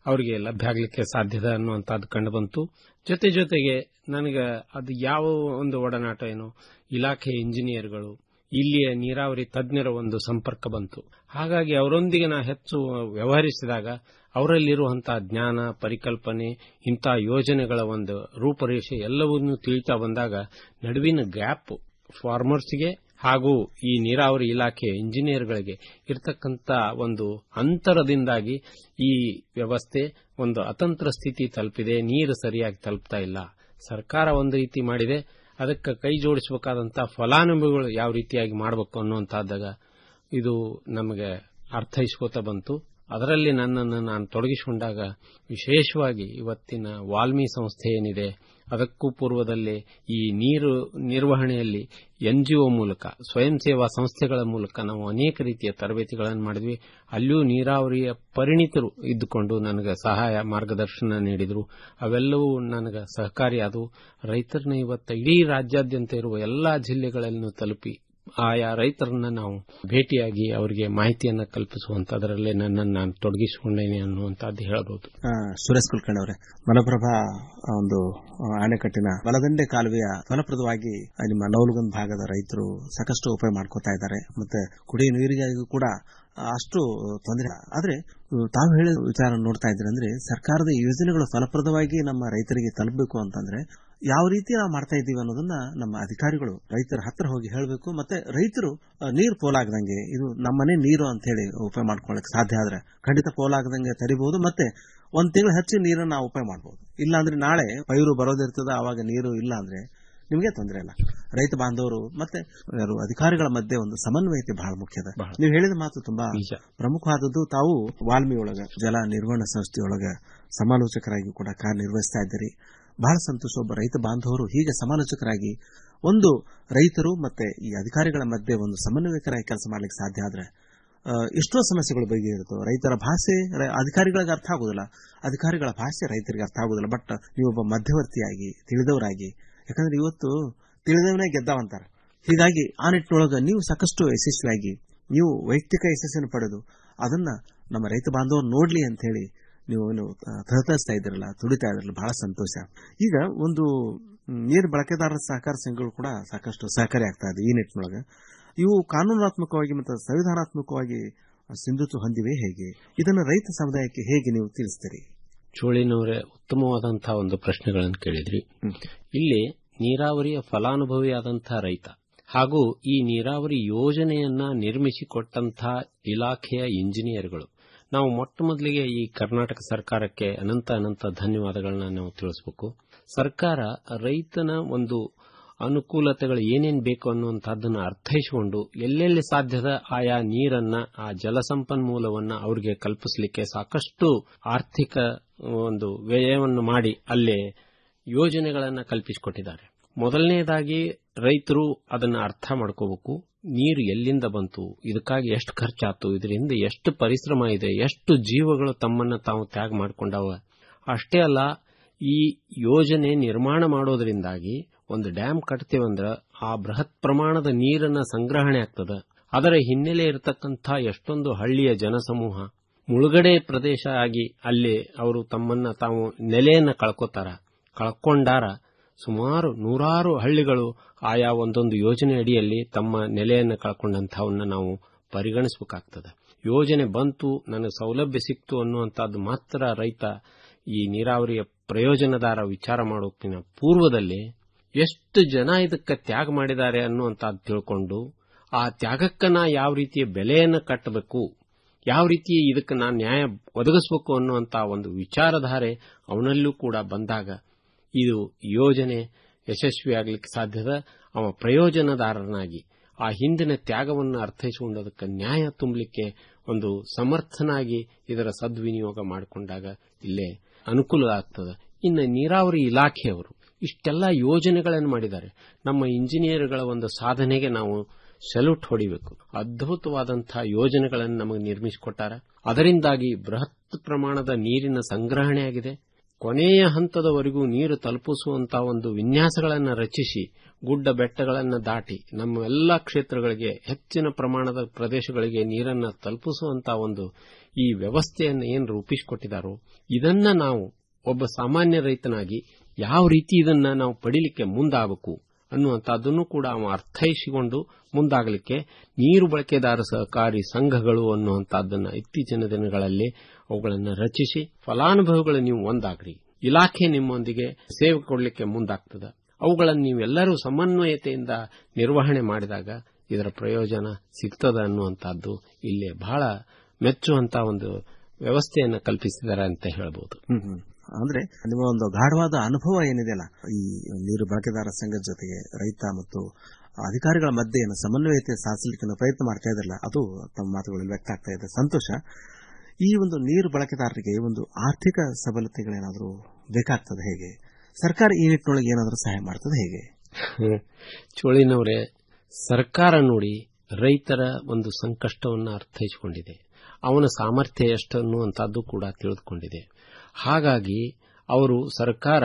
ಅವರಿಗೆ ಲಭ್ಯ ಆಗಲಿಕ್ಕೆ ಸಾಧ್ಯದ ಅನ್ನುವಂಥದ್ದು ಕಂಡು ಬಂತು ಜೊತೆ ಜೊತೆಗೆ ನನಗೆ ಅದು ಯಾವ ಒಂದು ಒಡನಾಟ ಏನು ಇಲಾಖೆ ಇಂಜಿನಿಯರ್ಗಳು ಇಲ್ಲಿಯ ನೀರಾವರಿ ತಜ್ಞರ ಒಂದು ಸಂಪರ್ಕ ಬಂತು ಹಾಗಾಗಿ ಅವರೊಂದಿಗೆ ನಾ ಹೆಚ್ಚು ವ್ಯವಹರಿಸಿದಾಗ ಅವರಲ್ಲಿರುವಂತಹ ಜ್ಞಾನ ಪರಿಕಲ್ಪನೆ ಇಂಥ ಯೋಜನೆಗಳ ಒಂದು ರೂಪರೇಷೆ ಎಲ್ಲವನ್ನೂ ತಿಳಿತಾ ಬಂದಾಗ ನಡುವಿನ ಗ್ಯಾಪ್ ಫಾರ್ಮರ್ಸ್ಗೆ ಹಾಗೂ ಈ ನೀರಾವರಿ ಇಲಾಖೆ ಇಂಜಿನಿಯರ್ಗಳಿಗೆ ಇರತಕ್ಕಂತ ಒಂದು ಅಂತರದಿಂದಾಗಿ ಈ ವ್ಯವಸ್ಥೆ ಒಂದು ಅತಂತ್ರ ಸ್ಥಿತಿ ತಲುಪಿದೆ ನೀರು ಸರಿಯಾಗಿ ತಲುಪ್ತಾ ಇಲ್ಲ ಸರ್ಕಾರ ಒಂದು ರೀತಿ ಮಾಡಿದೆ ಅದಕ್ಕೆ ಕೈ ಜೋಡಿಸಬೇಕಾದಂತಹ ಫಲಾನುಭವಿಗಳು ಯಾವ ರೀತಿಯಾಗಿ ಮಾಡಬೇಕು ಅನ್ನುವಂತಾದಾಗ ಇದು ನಮಗೆ ಅರ್ಥೈಸ್ಕೋತಾ ಬಂತು ಅದರಲ್ಲಿ ನನ್ನನ್ನು ನಾನು ತೊಡಗಿಸಿಕೊಂಡಾಗ ವಿಶೇಷವಾಗಿ ಇವತ್ತಿನ ವಾಲ್ಮಿ ಸಂಸ್ಥೆ ಏನಿದೆ ಅದಕ್ಕೂ ಪೂರ್ವದಲ್ಲಿ ಈ ನೀರು ನಿರ್ವಹಣೆಯಲ್ಲಿ ಎನ್ಜಿಒ ಮೂಲಕ ಸ್ವಯಂ ಸೇವಾ ಸಂಸ್ಥೆಗಳ ಮೂಲಕ ನಾವು ಅನೇಕ ರೀತಿಯ ತರಬೇತಿಗಳನ್ನು ಮಾಡಿದ್ವಿ ಅಲ್ಲಿಯೂ ನೀರಾವರಿಯ ಪರಿಣಿತರು ಇದ್ದುಕೊಂಡು ನನಗೆ ಸಹಾಯ ಮಾರ್ಗದರ್ಶನ ನೀಡಿದರು ಅವೆಲ್ಲವೂ ನನಗೆ ಸಹಕಾರಿಯಾದವು ರೈತರನ್ನ ಇವತ್ತು ಇಡೀ ರಾಜ್ಯಾದ್ಯಂತ ಇರುವ ಎಲ್ಲಾ ಜಿಲ್ಲೆಗಳಲ್ಲೂ ತಲುಪಿ ಆಯಾ ರೈತರನ್ನ ನಾವು ಭೇಟಿಯಾಗಿ ಅವರಿಗೆ ಮಾಹಿತಿಯನ್ನ ಕಲ್ಪಿಸುವಂತದರಲ್ಲೇ ನನ್ನನ್ನು ನಾನು ತೊಡಗಿಸಿಕೊಂಡೇನೆ ಅನ್ನುವಂತದ್ದು ಹೇಳಬಹುದು ಆ, ಸುರೇಶ್ ಕುಲಕರ್ಣಿ ಅವರೇ ಮಲಪ್ರಭಾ ಆ, ಒಂದು ಆ, ಅಣೆಕಟ್ಟಿನ ಬಲದಂಡೆ ಕಾಲುವೆಯ ಫಲಪ್ರದವಾಗಿ ಆ, ನಿಮ್ಮ ನವಲಗುಂದ್ ಭಾಗದ ರೈತರು ಸಾಕಷ್ಟು ಉಪಯೋಗ ಮಾಡ್ಕೋತಾ ಇದ್ದಾರೆ ಮತ್ತೆ ಕುಡಿಯುವ ನೀರಿಗಾಗಿಯೂ ಕೂಡ ಆ, ಅಷ್ಟು ತೊಂದರೆ ಆದ್ರೆ ಆ, ತಾವು ಹೇಳಿದ ವಿಚಾರ ನೋಡ್ತಾ ಇದ್ರೆ ಅಂದ್ರೆ ಸರ್ಕಾರದ ಯೋಜನೆಗಳು ಫಲಪ್ರದವಾಗಿ ನಮ್ಮ ರೈತರಿಗೆ ತಲುಪಬೇಕು ಅಂತಂದ್ರೆ ಯಾವ ರೀತಿ ನಾವು ಮಾಡ್ತಾ ಇದ್ದೀವಿ ಅನ್ನೋದನ್ನ ನಮ್ಮ ಅಧಿಕಾರಿಗಳು ರೈತರ ಹತ್ರ ಹೋಗಿ ಹೇಳಬೇಕು ಮತ್ತೆ ರೈತರು ಆ, ನೀರು ಪೋಲಾಗದಂಗೆ ಇದು ನಮ್ಮನೆ ನೀರು ಅಂತ ಹೇಳಿ ಉಪಯೋಗ ಮಾಡ್ಕೊಳ್ಳಕ್ಕೆ ಸಾಧ್ಯ ಆದ್ರೆ ಖಂಡಿತ ಪೋಲಾಗದಂಗೆ ತಡಿಬಹುದು ಮತ್ತೆ ಒಂದ್ ತಿಂಗಳು ಹೆಚ್ಚು ನೀರನ್ನ ನಾವು ಉಪಯೋಗ ಮಾಡಬಹುದು ಇಲ್ಲ ಅಂದ್ರೆ ನಾಳೆ ಪೈರು ಬರೋದಿರ್ತದ ಅವಾಗ ನೀರು ಇಲ್ಲ ಅಂದ್ರೆ ನಿಮಗೆ ತೊಂದರೆ ಇಲ್ಲ ರೈತ ಬಾಂಧವರು ಮತ್ತೆ ಯಾರು ಅಧಿಕಾರಿಗಳ ಮಧ್ಯೆ ಒಂದು ಸಮನ್ವಯತೆ ಬಹಳ ಮುಖ್ಯದ ನೀವು ಹೇಳಿದ ಮಾತು ತುಂಬಾ ಪ್ರಮುಖವಾದದ್ದು ತಾವು ವಾಲ್ಮಿ ಒಳಗ ಜಲ ನಿರ್ವಹಣಾ ಸಂಸ್ಥೆಯೊಳಗ ಸಮಾಲೋಚಕರಾಗಿ ಕೂಡ ಕಾರ್ಯನಿರ್ವಹಿಸ್ತಾ ಇದ್ದೀರಿ ಬಹಳ ಸಂತೋಷ ಒಬ್ಬ ರೈತ ಬಾಂಧವರು ಹೀಗೆ ಸಮಾಲೋಚಕರಾಗಿ ಒಂದು ರೈತರು ಮತ್ತೆ ಈ ಅಧಿಕಾರಿಗಳ ಮಧ್ಯೆ ಒಂದು ಸಮನ್ವಯಕರಾಗಿ ಕೆಲಸ ಮಾಡ್ಲಿಕ್ಕೆ ಸಾಧ್ಯ ಆದ್ರೆ ಆ, ಎಷ್ಟೋ ಸಮಸ್ಯೆಗಳು ಬಗೆಹರಿತು ರೈತರ ಭಾಷೆ ರ- ಅಧಿಕಾರಿಗಳಿಗೆ ಅರ್ಥ ಆಗುದಿಲ್ಲ ಅಧಿಕಾರಿಗಳ ಭಾಷೆ ರೈತರಿಗೆ ಅರ್ಥ ಆಗುದಿಲ್ಲ ಬಟ್ ನೀವೊಬ್ಬ ಮಧ್ಯವರ್ತಿಯಾಗಿ ತಿಳಿದವರಾಗಿ ಯಾಕಂದ್ರೆ ಇವತ್ತು ತಿಳಿದವನೇ ಗೆದ್ದವಂತಾರ ಹೀಗಾಗಿ ಆ ನಿಟ್ಟಿನೊಳಗೆ ನೀವು ಸಾಕಷ್ಟು ಯಶಸ್ವಿಯಾಗಿ ನೀವು ವೈಯಕ್ತಿಕ ಯಶಸ್ಸನ್ನು ಪಡೆದು ಅದನ್ನ ನಮ್ಮ ರೈತ ಬಾಂಧವರು ನೋಡ್ಲಿ ಅಂತ ಹೇಳಿ ನೀವು ಏನು, ಆ, ತಹತಹಿಸ್ತಾ ಇದ್ರಲ್ಲ ತುಡಿತಾ ಇದ್ರಲ್ಲ ಬಹಳ ಸಂತೋಷ ಈಗ ಒಂದು ಮ್, ನೀರು ಬಳಕೆದಾರರ ಸಹಕಾರ ಸಂಘಗಳು ಕೂಡ ಸಾಕಷ್ಟು ಸಹಕಾರಿ ಆಗ್ತಾ ಇದೆ ಈ ನಿಟ್ಟಿನೊಳಗೆ ಇವು ಕಾನೂನಾತ್ಮಕವಾಗಿ ಮತ್ತು ಸಂವಿಧಾನಾತ್ಮಕವಾಗಿ ಸಿಂಧುತ್ವ ಹೊಂದಿವೆ ಹೇಗೆ ಇದನ್ನು ರೈತ ಸಮುದಾಯಕ್ಕೆ ಹೇಗೆ ನೀವು ತಿಳಿಸ್ತೀರಿ ಚೋಳಿನವರೇ ಉತ್ತಮವಾದಂತಹ ಒಂದು ಪ್ರಶ್ನೆಗಳನ್ನು ಕೇಳಿದ್ರಿ ಇಲ್ಲಿ ನೀರಾವರಿಯ ಫಲಾನುಭವಿಯಾದಂತಹ ರೈತ ಹಾಗೂ ಈ ನೀರಾವರಿ ಯೋಜನೆಯನ್ನ ನಿರ್ಮಿಸಿಕೊಟ್ಟಂತಹ ಇಲಾಖೆಯ ಇಂಜಿನಿಯರ್ಗಳು ನಾವು ಮೊಟ್ಟ ಮೊದಲಿಗೆ ಈ ಕರ್ನಾಟಕ ಸರ್ಕಾರಕ್ಕೆ ಅನಂತ ಅನಂತ ಧನ್ಯವಾದಗಳನ್ನ ನಾವು ತಿಳಿಸಬೇಕು ಸರ್ಕಾರ ರೈತನ ಒಂದು ಅನುಕೂಲತೆಗಳು ಏನೇನು ಬೇಕು ಅನ್ನುವಂಥದ್ದನ್ನು ಅರ್ಥೈಸಿಕೊಂಡು ಎಲ್ಲೆಲ್ಲಿ ಸಾಧ್ಯದ ಆಯಾ ನೀರನ್ನ ಆ ಜಲಸಂಪನ್ಮೂಲವನ್ನ ಅವರಿಗೆ ಕಲ್ಪಿಸಲಿಕ್ಕೆ ಸಾಕಷ್ಟು ಆರ್ಥಿಕ ಒಂದು ವ್ಯಯವನ್ನು ಮಾಡಿ ಅಲ್ಲೇ ಯೋಜನೆಗಳನ್ನು ಕಲ್ಪಿಸಿಕೊಟ್ಟಿದ್ದಾರೆ ಮೊದಲನೇದಾಗಿ ರೈತರು ಅದನ್ನ ಅರ್ಥ ಮಾಡ್ಕೋಬೇಕು ನೀರು ಎಲ್ಲಿಂದ ಬಂತು ಇದಕ್ಕಾಗಿ ಎಷ್ಟು ಖರ್ಚಾತು ಇದರಿಂದ ಎಷ್ಟು ಪರಿಶ್ರಮ ಇದೆ ಎಷ್ಟು ಜೀವಗಳು ತಮ್ಮನ್ನ ತಾವು ತ್ಯಾಗ ಮಾಡಿಕೊಂಡವ ಅಷ್ಟೇ ಅಲ್ಲ ಈ ಯೋಜನೆ ನಿರ್ಮಾಣ ಮಾಡೋದ್ರಿಂದಾಗಿ ಒಂದು ಡ್ಯಾಮ್ ಕಟ್ತೀವಂದ್ರ ಆ ಬೃಹತ್ ಪ್ರಮಾಣದ ನೀರನ್ನ ಸಂಗ್ರಹಣೆ ಆಗ್ತದ ಅದರ ಹಿನ್ನೆಲೆ ಇರತಕ್ಕಂಥ ಎಷ್ಟೊಂದು ಹಳ್ಳಿಯ ಜನಸಮೂಹ ಮುಳುಗಡೆ ಪ್ರದೇಶ ಆಗಿ ಅಲ್ಲಿ ಅವರು ತಮ್ಮನ್ನ ತಾವು ನೆಲೆಯನ್ನ ಕಳ್ಕೋತಾರ ಕಳ್ಕೊಂಡಾರ ಸುಮಾರು ನೂರಾರು ಹಳ್ಳಿಗಳು ಆಯಾ ಒಂದೊಂದು ಯೋಜನೆ ಅಡಿಯಲ್ಲಿ ತಮ್ಮ ನೆಲೆಯನ್ನು ಕಳ್ಕೊಂಡಂತಹವನ್ನ ನಾವು ಪರಿಗಣಿಸಬೇಕಾಗ್ತದೆ ಯೋಜನೆ ಬಂತು ನನಗೆ ಸೌಲಭ್ಯ ಸಿಕ್ತು ಅನ್ನುವಂಥದ್ದು ಮಾತ್ರ ರೈತ ಈ ನೀರಾವರಿಯ ಪ್ರಯೋಜನದಾರ ವಿಚಾರ ಮಾಡೋಕ್ಕಿಂತ ಪೂರ್ವದಲ್ಲಿ ಎಷ್ಟು ಜನ ಇದಕ್ಕೆ ತ್ಯಾಗ ಮಾಡಿದ್ದಾರೆ ಅನ್ನುವಂಥದ್ದು ತಿಳ್ಕೊಂಡು ಆ ತ್ಯಾಗಕ್ಕೆ ನಾ ಯಾವ ರೀತಿಯ ಬೆಲೆಯನ್ನು ಕಟ್ಟಬೇಕು ಯಾವ ರೀತಿ ಇದಕ್ಕೆ ನಾನು ನ್ಯಾಯ ಒದಗಿಸಬೇಕು ಅನ್ನುವಂಥ ಒಂದು ವಿಚಾರಧಾರೆ ಅವನಲ್ಲೂ ಕೂಡ ಬಂದಾಗ ಇದು ಯೋಜನೆ ಯಶಸ್ವಿಯಾಗಲಿಕ್ಕೆ ಸಾಧ್ಯದ ಅವ ಪ್ರಯೋಜನದಾರನಾಗಿ ಆ ಹಿಂದಿನ ತ್ಯಾಗವನ್ನು ಅರ್ಥೈಸಿಕೊಂಡದಕ್ಕೆ ನ್ಯಾಯ ತುಂಬಲಿಕ್ಕೆ ಒಂದು ಸಮರ್ಥನಾಗಿ ಇದರ ಸದ್ವಿನಿಯೋಗ ಮಾಡಿಕೊಂಡಾಗ ಇಲ್ಲೇ ಅನುಕೂಲ ಆಗ್ತದೆ ಇನ್ನು ನೀರಾವರಿ ಇಲಾಖೆಯವರು ಇಷ್ಟೆಲ್ಲ ಯೋಜನೆಗಳನ್ನು ಮಾಡಿದ್ದಾರೆ ನಮ್ಮ ಇಂಜಿನಿಯರ್ಗಳ ಒಂದು ಸಾಧನೆಗೆ ನಾವು ಸೆಲ್ಯೂಟ್ ಹೊಡಿಬೇಕು ಅದ್ಭುತವಾದಂತಹ ಯೋಜನೆಗಳನ್ನು ನಮಗೆ ನಿರ್ಮಿಸಿಕೊಟ್ಟಾರ ಅದರಿಂದಾಗಿ ಬೃಹತ್ ಪ್ರಮಾಣದ ನೀರಿನ ಸಂಗ್ರಹಣೆ ಆಗಿದೆ ಕೊನೆಯ ಹಂತದವರೆಗೂ ನೀರು ತಲುಪಿಸುವಂತಹ ಒಂದು ವಿನ್ಯಾಸಗಳನ್ನು ರಚಿಸಿ ಗುಡ್ಡ ಬೆಟ್ಟಗಳನ್ನು ದಾಟಿ ನಮ್ಮ ಎಲ್ಲ ಕ್ಷೇತ್ರಗಳಿಗೆ ಹೆಚ್ಚಿನ ಪ್ರಮಾಣದ ಪ್ರದೇಶಗಳಿಗೆ ನೀರನ್ನು ತಲುಪಿಸುವಂತಹ ಒಂದು ಈ ವ್ಯವಸ್ಥೆಯನ್ನು ಏನು ರೂಪಿಸಿಕೊಟ್ಟಿದ್ದಾರೋ ಇದನ್ನ ನಾವು ಒಬ್ಬ ಸಾಮಾನ್ಯ ರೈತನಾಗಿ ಯಾವ ರೀತಿ ಇದನ್ನ ನಾವು ಪಡಿಲಿಕ್ಕೆ ಮುಂದಾಗಬೇಕು ಅನ್ನುವಂಥದ್ದನ್ನು ಕೂಡ ಅವ ಅರ್ಥೈಸಿಕೊಂಡು ಮುಂದಾಗಲಿಕ್ಕೆ ನೀರು ಬಳಕೆದಾರ ಸಹಕಾರಿ ಸಂಘಗಳು ಅನ್ನುವಂಥದ್ದನ್ನ ಇತ್ತೀಚಿನ ದಿನಗಳಲ್ಲಿ ಅವುಗಳನ್ನು ರಚಿಸಿ ಫಲಾನುಭವಿಗಳು ನೀವು ಒಂದಾಗ್ರಿ ಇಲಾಖೆ ನಿಮ್ಮೊಂದಿಗೆ ಸೇವೆ ಕೊಡಲಿಕ್ಕೆ ಮುಂದಾಗ್ತದೆ ಅವುಗಳನ್ನು ನೀವೆಲ್ಲರೂ ಸಮನ್ವಯತೆಯಿಂದ ನಿರ್ವಹಣೆ ಮಾಡಿದಾಗ ಇದರ ಪ್ರಯೋಜನ ಸಿಗ್ತದ ಅನ್ನುವಂಥದ್ದು ಇಲ್ಲಿ ಬಹಳ ಮೆಚ್ಚುವಂತ ಒಂದು ವ್ಯವಸ್ಥೆಯನ್ನು ಕಲ್ಪಿಸಿದ್ದಾರೆ ಅಂತ ಹೇಳ್ಬೋದು ಹ್ಮ್ ಹ್ಮ್. ಅಂದ್ರೆ ನಿಮ್ಮ ಒಂದು ಗಾಢವಾದ ಅನುಭವ ಏನಿದೆಯಲ್ಲ ಈ ನೀರು ಬಳಕೆದಾರ ಸಂಘದ ಜೊತೆಗೆ ರೈತ ಮತ್ತು ಅಧಿಕಾರಿಗಳ ಮಧ್ಯೆ ಏನು ಸಮನ್ವಯತೆ ಸಾಧಿಸಲಿಕ್ಕೆ ನೀವು ಪ್ರಯತ್ನ ಮಾಡ್ತಾ ಇದ್ರಲ್ಲ ಅದು ತಮ್ಮ ಮಾತುಗಳಲ್ಲಿ ವ್ಯಕ್ತ ಆಗ್ತಾ ಇದೆ ಸಂತೋಷ ಈ ಒಂದು ನೀರು ಬಳಕೆದಾರರಿಗೆ ಒಂದು ಆರ್ಥಿಕ ಸಬಲತೆಗಳೇನಾದರೂ ಬೇಕಾಗ್ತದೆ ಹೇಗೆ ಸರ್ಕಾರ ಈ ನಿಟ್ಟಿನೊಳಗೆ ಏನಾದರೂ ಸಹಾಯ ಮಾಡ್ತದೆ ಹೇಗೆ ಚೋಳಿನವರೇ ಸರ್ಕಾರ ನೋಡಿ ರೈತರ ಒಂದು ಸಂಕಷ್ಟವನ್ನು ಅರ್ಥೈಸಿಕೊಂಡಿದೆ ಅವನ ಸಾಮರ್ಥ್ಯ ಎಷ್ಟು ಅನ್ನುವಂಥದ್ದು ಕೂಡ ತಿಳಿದುಕೊಂಡಿದೆ ಹಾಗಾಗಿ ಅವರು ಸರ್ಕಾರ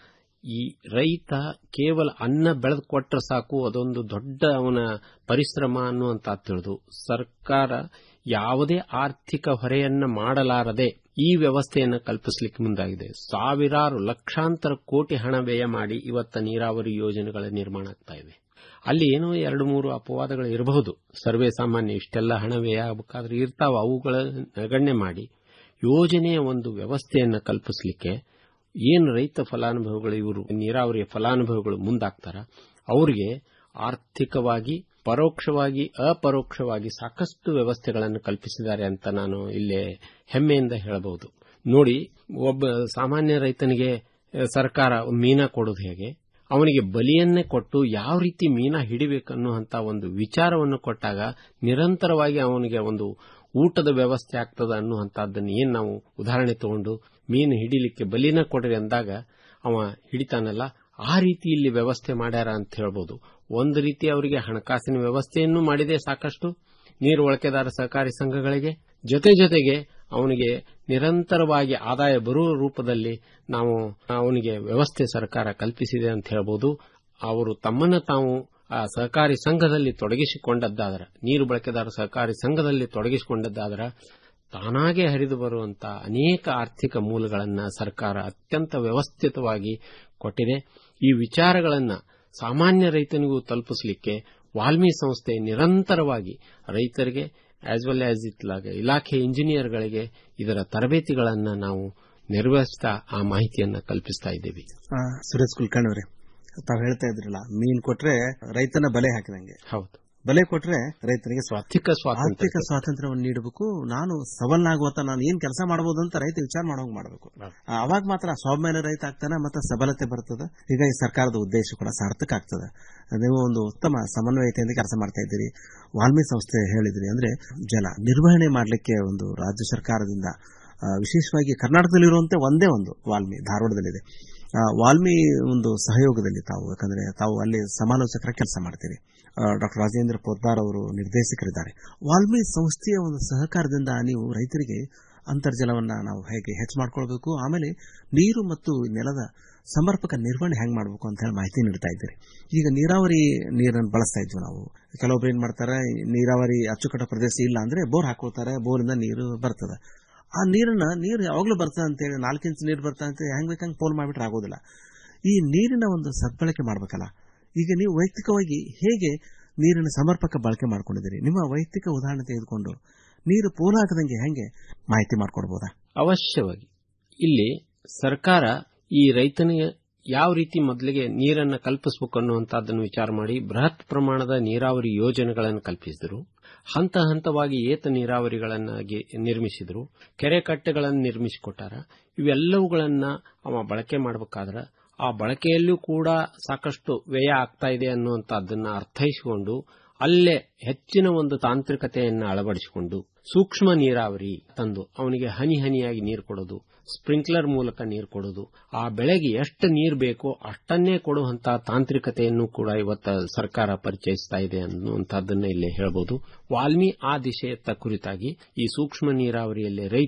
ಈ ರೈತ ಕೇವಲ ಅನ್ನ ಬೆಳೆದು ಕೊಟ್ಟರೆ ಸಾಕು ಅದೊಂದು ದೊಡ್ಡ ಅವನ ಪರಿಶ್ರಮ ಅನ್ನುವಂತ ತಿಳಿದು ಸರ್ಕಾರ ಯಾವುದೇ ಆರ್ಥಿಕ ಹೊರೆಯನ್ನ ಮಾಡಲಾರದೆ ಈ ವ್ಯವಸ್ಥೆಯನ್ನು ಕಲ್ಪಿಸಲಿಕ್ಕೆ ಮುಂದಾಗಿದೆ ಸಾವಿರಾರು ಲಕ್ಷಾಂತರ ಕೋಟಿ ಹಣ ವ್ಯಯ ಮಾಡಿ ಇವತ್ತ ನೀರಾವರಿ ಯೋಜನೆಗಳ ನಿರ್ಮಾಣ ಆಗ್ತಾ ಇದೆ ಅಲ್ಲಿ ಏನೋ ಎರಡು ಮೂರು ಅಪವಾದಗಳು ಇರಬಹುದು ಸರ್ವೇ ಸಾಮಾನ್ಯ ಇಷ್ಟೆಲ್ಲ ಹಣ ವ್ಯಯ ಆಗಬೇಕಾದ್ರೆ ಇರ್ತಾವ ಅವುಗಳ ನಗಣ್ಯ ಮಾಡಿ ಯೋಜನೆಯ ಒಂದು ವ್ಯವಸ್ಥೆಯನ್ನು ಕಲ್ಪಿಸಲಿಕ್ಕೆ ಏನು ರೈತ ಫಲಾನುಭವಿಗಳು ಇವರು ನೀರಾವರಿಯ ಫಲಾನುಭವಿಗಳು ಮುಂದಾಗ್ತಾರ ಅವರಿಗೆ ಆರ್ಥಿಕವಾಗಿ ಪರೋಕ್ಷವಾಗಿ ಅಪರೋಕ್ಷವಾಗಿ ಸಾಕಷ್ಟು ವ್ಯವಸ್ಥೆಗಳನ್ನು ಕಲ್ಪಿಸಿದ್ದಾರೆ ಅಂತ ನಾನು ಇಲ್ಲೇ ಹೆಮ್ಮೆಯಿಂದ ಹೇಳಬಹುದು ನೋಡಿ ಒಬ್ಬ ಸಾಮಾನ್ಯ ರೈತನಿಗೆ ಅಹ್, ಸರ್ಕಾರ ಮೀನಾ ಕೊಡೋದು ಹೇಗೆ ಅವನಿಗೆ ಬಲಿಯನ್ನೇ ಕೊಟ್ಟು ಯಾವ ರೀತಿ ಮೀನಾ ಹಿಡಿಬೇಕನ್ನುವಂತ ಒಂದು ವಿಚಾರವನ್ನು ಕೊಟ್ಟಾಗ ನಿರಂತರವಾಗಿ ಅವನಿಗೆ ಒಂದು ಊಟದ ವ್ಯವಸ್ಥೆ ಆಗ್ತದ ಅನ್ನುವಂಥದ್ದನ್ನು ಏನ್ ನಾವು ಉದಾಹರಣೆ ತಗೊಂಡು ಮೀನು ಹಿಡಿಲಿಕ್ಕೆ ಬಲಿನ ಕೊಡ್ರಿ ಅಂದಾಗ ಅವ ಹಿಡಿತಾನಲ್ಲ ಆ ರೀತಿ ಇಲ್ಲಿ ವ್ಯವಸ್ಥೆ ಮಾಡ್ಯಾರ ಅಂತ ಹೇಳ್ಬೋದು ಒಂದು ರೀತಿ ಅವರಿಗೆ ಹಣಕಾಸಿನ ವ್ಯವಸ್ಥೆಯನ್ನು ಮಾಡಿದೆ ಸಾಕಷ್ಟು ನೀರು ಬಳಕೆದಾರ ಸಹಕಾರಿ ಸಂಘಗಳಿಗೆ ಜೊತೆ ಜೊತೆಗೆ ಅವನಿಗೆ ನಿರಂತರವಾಗಿ ಆದಾಯ ಬರುವ ರೂಪದಲ್ಲಿ ನಾವು ಅವನಿಗೆ ವ್ಯವಸ್ಥೆ ಸರ್ಕಾರ ಕಲ್ಪಿಸಿದೆ ಅಂತ ಹೇಳ್ಬೋದು ಅವರು ತಮ್ಮನ್ನು ತಾವು ಆ ಸಹಕಾರಿ ಸಂಘದಲ್ಲಿ ತೊಡಗಿಸಿಕೊಂಡದ್ದಾದರೆ ನೀರು ಬಳಕೆದಾರ ಸಹಕಾರಿ ಸಂಘದಲ್ಲಿ ತೊಡಗಿಸಿಕೊಂಡದ್ದಾದರೆ ತಾನಾಗೆ ಹರಿದು ಬರುವಂತ ಅನೇಕ ಆರ್ಥಿಕ ಮೂಲಗಳನ್ನು ಸರ್ಕಾರ ಅತ್ಯಂತ ವ್ಯವಸ್ಥಿತವಾಗಿ ಕೊಟ್ಟಿದೆ ಈ ವಿಚಾರಗಳನ್ನು ಸಾಮಾನ್ಯ ರೈತನಿಗೂ ತಲುಪಿಸಲಿಕ್ಕೆ ವಾಲ್ಮಿ ಸಂಸ್ಥೆ ನಿರಂತರವಾಗಿ ರೈತರಿಗೆ ಆಸ್ ವೆಲ್ ಆಸ್ ಇತ್ಲಾಗ ಇಲಾಖೆ ಇಂಜಿನಿಯರ್ಗಳಿಗೆ ಇದರ ತರಬೇತಿಗಳನ್ನು ನಾವು ನಿರ್ವಹಿಸ್ತಾ ಆ ಮಾಹಿತಿಯನ್ನು ಕಲ್ಪಿಸ್ತಾ ಇದ್ದೇವೆ ಆ, ಸುರೇಶ್ ಕುಲಕರ್ಣಿ ಅವರೇ ತಾವು ಹೇಳ್ತಾ ಇದ್ರಲ್ಲ ಮೀನ್ ಕೊಟ್ರೆ ರೈತನ ಬಲೆ ಹಾಕಿದಂಗೆ ಹೌದು ಬಲೆ ಕೊಟ್ರೆ ರೈತನಿಗೆ ಆರ್ಥಿಕ ಸ್ವಾತಂತ್ರ್ಯ ಆರ್ಥಿಕ ಸ್ವಾತಂತ್ರ್ಯವನ್ನು ನೀಡಬೇಕು ನಾನು ಸಬಲನಾಗುವತ್ತ ನಾನು ಏನ್ ಕೆಲಸ ಮಾಡಬಹುದು ಅಂತ ರೈತ ವಿಚಾರ ಮಾಡೋಂಗ್ ಮಾಡಬೇಕು ಅವಾಗ ಮಾತ್ರ ಸ್ವಾಭಿಮಾನಿ ರೈತ ಆಗ್ತಾನೆ ಮತ್ತೆ ಸಬಲತೆ ಬರ್ತದೆ ಈಗ ಈ ಸರ್ಕಾರದ ಉದ್ದೇಶ ಕೂಡ ಸಾರ್ಥಕ ಆಗ್ತದೆ ನೀವು ಒಂದು ಉತ್ತಮ ಸಮನ್ವಯತೆಯಿಂದ ಕೆಲಸ ಮಾಡ್ತಾ ಇದ್ದೀರಿ ವಾಲ್ಮಿ ಸಂಸ್ಥೆ ಹೇಳಿದ್ರಿ ಅಂದ್ರೆ ಜಲ ನಿರ್ವಹಣೆ ಮಾಡಲಿಕ್ಕೆ ಒಂದು ರಾಜ್ಯ ಸರ್ಕಾರದಿಂದ ಆ, ವಿಶೇಷವಾಗಿ ಕರ್ನಾಟಕದಲ್ಲಿರುವಂತೆ ಒಂದೇ ಒಂದು ವಾಲ್ಮಿ ಧಾರವಾಡದಲ್ಲಿದೆ ಆ, ವಾಲ್ಮಿ ಒಂದು ಸಹಯೋಗದಲ್ಲಿ ತಾವು ಯಾಕಂದ್ರೆ ತಾವು ಅಲ್ಲಿ ಸಮಾಲೋಚಕರ ಕೆಲಸ ಮಾಡ್ತೀರಿ ಡಾಕ್ಟರ್ ರಾಜೇಂದ್ರ ಪೋದ್ದಾರ್ ಅವರು ನಿರ್ದೇಶಕರಿದ್ದಾರೆ ವಾಲ್ಮಿ ಸಂಸ್ಥೆಯ ಒಂದು ಸಹಕಾರದಿಂದ ನೀವು ರೈತರಿಗೆ ಅಂತರ್ಜಲವನ್ನ ನಾವು ಹೇಗೆ ಹೆಚ್ಚು ಮಾಡ್ಕೊಳ್ಬೇಕು ಆಮೇಲೆ ನೀರು ಮತ್ತು ನೆಲದ ಸಮರ್ಪಕ ನಿರ್ವಹಣೆ ಹೆಂಗ್ ಮಾಡಬೇಕು ಅಂತ ಹೇಳಿ ಮಾಹಿತಿ ನೀಡ್ತಾ ಇದ್ದೀರಿ ಈಗ ನೀರಾವರಿ ನೀರನ್ನು ಬಳಸ್ತಾ ಇದ್ವಿ ನಾವು ಕೆಲವೊಬ್ರು ಏನ್ ಮಾಡ್ತಾರೆ ನೀರಾವರಿ ಅಚ್ಚುಕಟ್ಟ ಪ್ರದೇಶ ಇಲ್ಲ ಅಂದ್ರೆ ಬೋರ್ ಹಾಕೋತಾರೆ ಬೋರಿಂದ ನೀರು ಬರ್ತದೆ ಆ ನೀರನ್ನ ನೀರು ಯಾವಾಗ್ಲೂ ಬರ್ತದೆ ಅಂತೇಳಿ ನಾಲ್ಕು ಇಂಚ್ ನೀರು ಬರ್ತದೆ ಅಂತ ಹೆಂಗ್ ಬೇಕಂಗ್ ಪೋಲ್ ಮಾಡಿಬಿಟ್ರೆ ಆಗೋದಿಲ್ಲ ಈ ನೀರಿನ ಒಂದು ಸದ್ಬಳಕೆ ಮಾಡ್ಬೇಕಲ್ಲ ಈಗ ನೀವು ವೈಯಕ್ತಿಕವಾಗಿ ಹೇಗೆ ನೀರಿನ ಸಮರ್ಪಕ ಬಳಕೆ ಮಾಡ್ಕೊಂಡಿದ್ದೀರಿ ನಿಮ್ಮ ವೈಯಕ್ತಿಕ ಉದಾಹರಣೆ ತೆಗೆದುಕೊಂಡು ನೀರು ಪೋಲಾಗದಂಗೆ ಹೆಂಗೆ ಮಾಹಿತಿ ಮಾಡ್ಕೊಡ್ಬೋದಾ ಅವಶ್ಯವಾಗಿ ಇಲ್ಲಿ ಸರ್ಕಾರ ಈ ರೈತನಿಗೆ ಯಾವ ರೀತಿ ಮೊದಲಿಗೆ ನೀರನ್ನು ಕಲ್ಪಿಸಬೇಕು ಅನ್ನುವಂಥದ್ದನ್ನು ವಿಚಾರ ಮಾಡಿ ಬೃಹತ್ ಪ್ರಮಾಣದ ನೀರಾವರಿ ಯೋಜನೆಗಳನ್ನು ಕಲ್ಪಿಸಿದರು ಹಂತ ಹಂತವಾಗಿ ಏತ ನೀರಾವರಿಗಳನ್ನಾಗಿ ನಿರ್ಮಿಸಿದರು ಕೆರೆ ಕಟ್ಟೆಗಳನ್ನು ನಿರ್ಮಿಸಿಕೊಟ್ಟಾರ ಇವೆಲ್ಲವುಗಳನ್ನ ಅವ ಬಳಕೆ ಮಾಡಬೇಕಾದ್ರೆ ಆ ಬಳಕೆಯಲ್ಲೂ ಕೂಡ ಸಾಕಷ್ಟು ವ್ಯಯ ಆಗ್ತಾ ಇದೆ ಅನ್ನುವಂಥದ್ದನ್ನ ಅರ್ಥೈಸಿಕೊಂಡು ಅಲ್ಲೇ ಹೆಚ್ಚಿನ ಒಂದು ತಾಂತ್ರಿಕತೆಯನ್ನು ಅಳವಡಿಸಿಕೊಂಡು ಸೂಕ್ಷ್ಮ ನೀರಾವರಿ ತಂದು ಅವನಿಗೆ ಹನಿ ಹನಿಯಾಗಿ ನೀರು ಕೊಡೋದು ಸ್ಪ್ರಿಂಕ್ಲರ್ ಮೂಲಕ ನೀರು ಕೊಡೋದು ಆ ಬೆಳೆಗೆ ಎಷ್ಟು ನೀರು ಬೇಕೋ ಅಷ್ಟನ್ನೇ ಕೊಡುವಂತಹ ತಾಂತ್ರಿಕತೆಯನ್ನು ಕೂಡ ಇವತ್ತ ಸರ್ಕಾರ ಪರಿಚಯಿಸ್ತಾ ಇದೆ ಅನ್ನುವಂಥದ್ದನ್ನ ಇಲ್ಲಿ ಹೇಳಬಹುದು ವಾಲ್ಮಿ ಆ ದಿಶೆಯತ್ತ ಕುರಿತಾಗಿ ಈ ಸೂಕ್ಷ್ಮ ನೀರಾವರಿಯಲ್ಲಿ ರೈತರು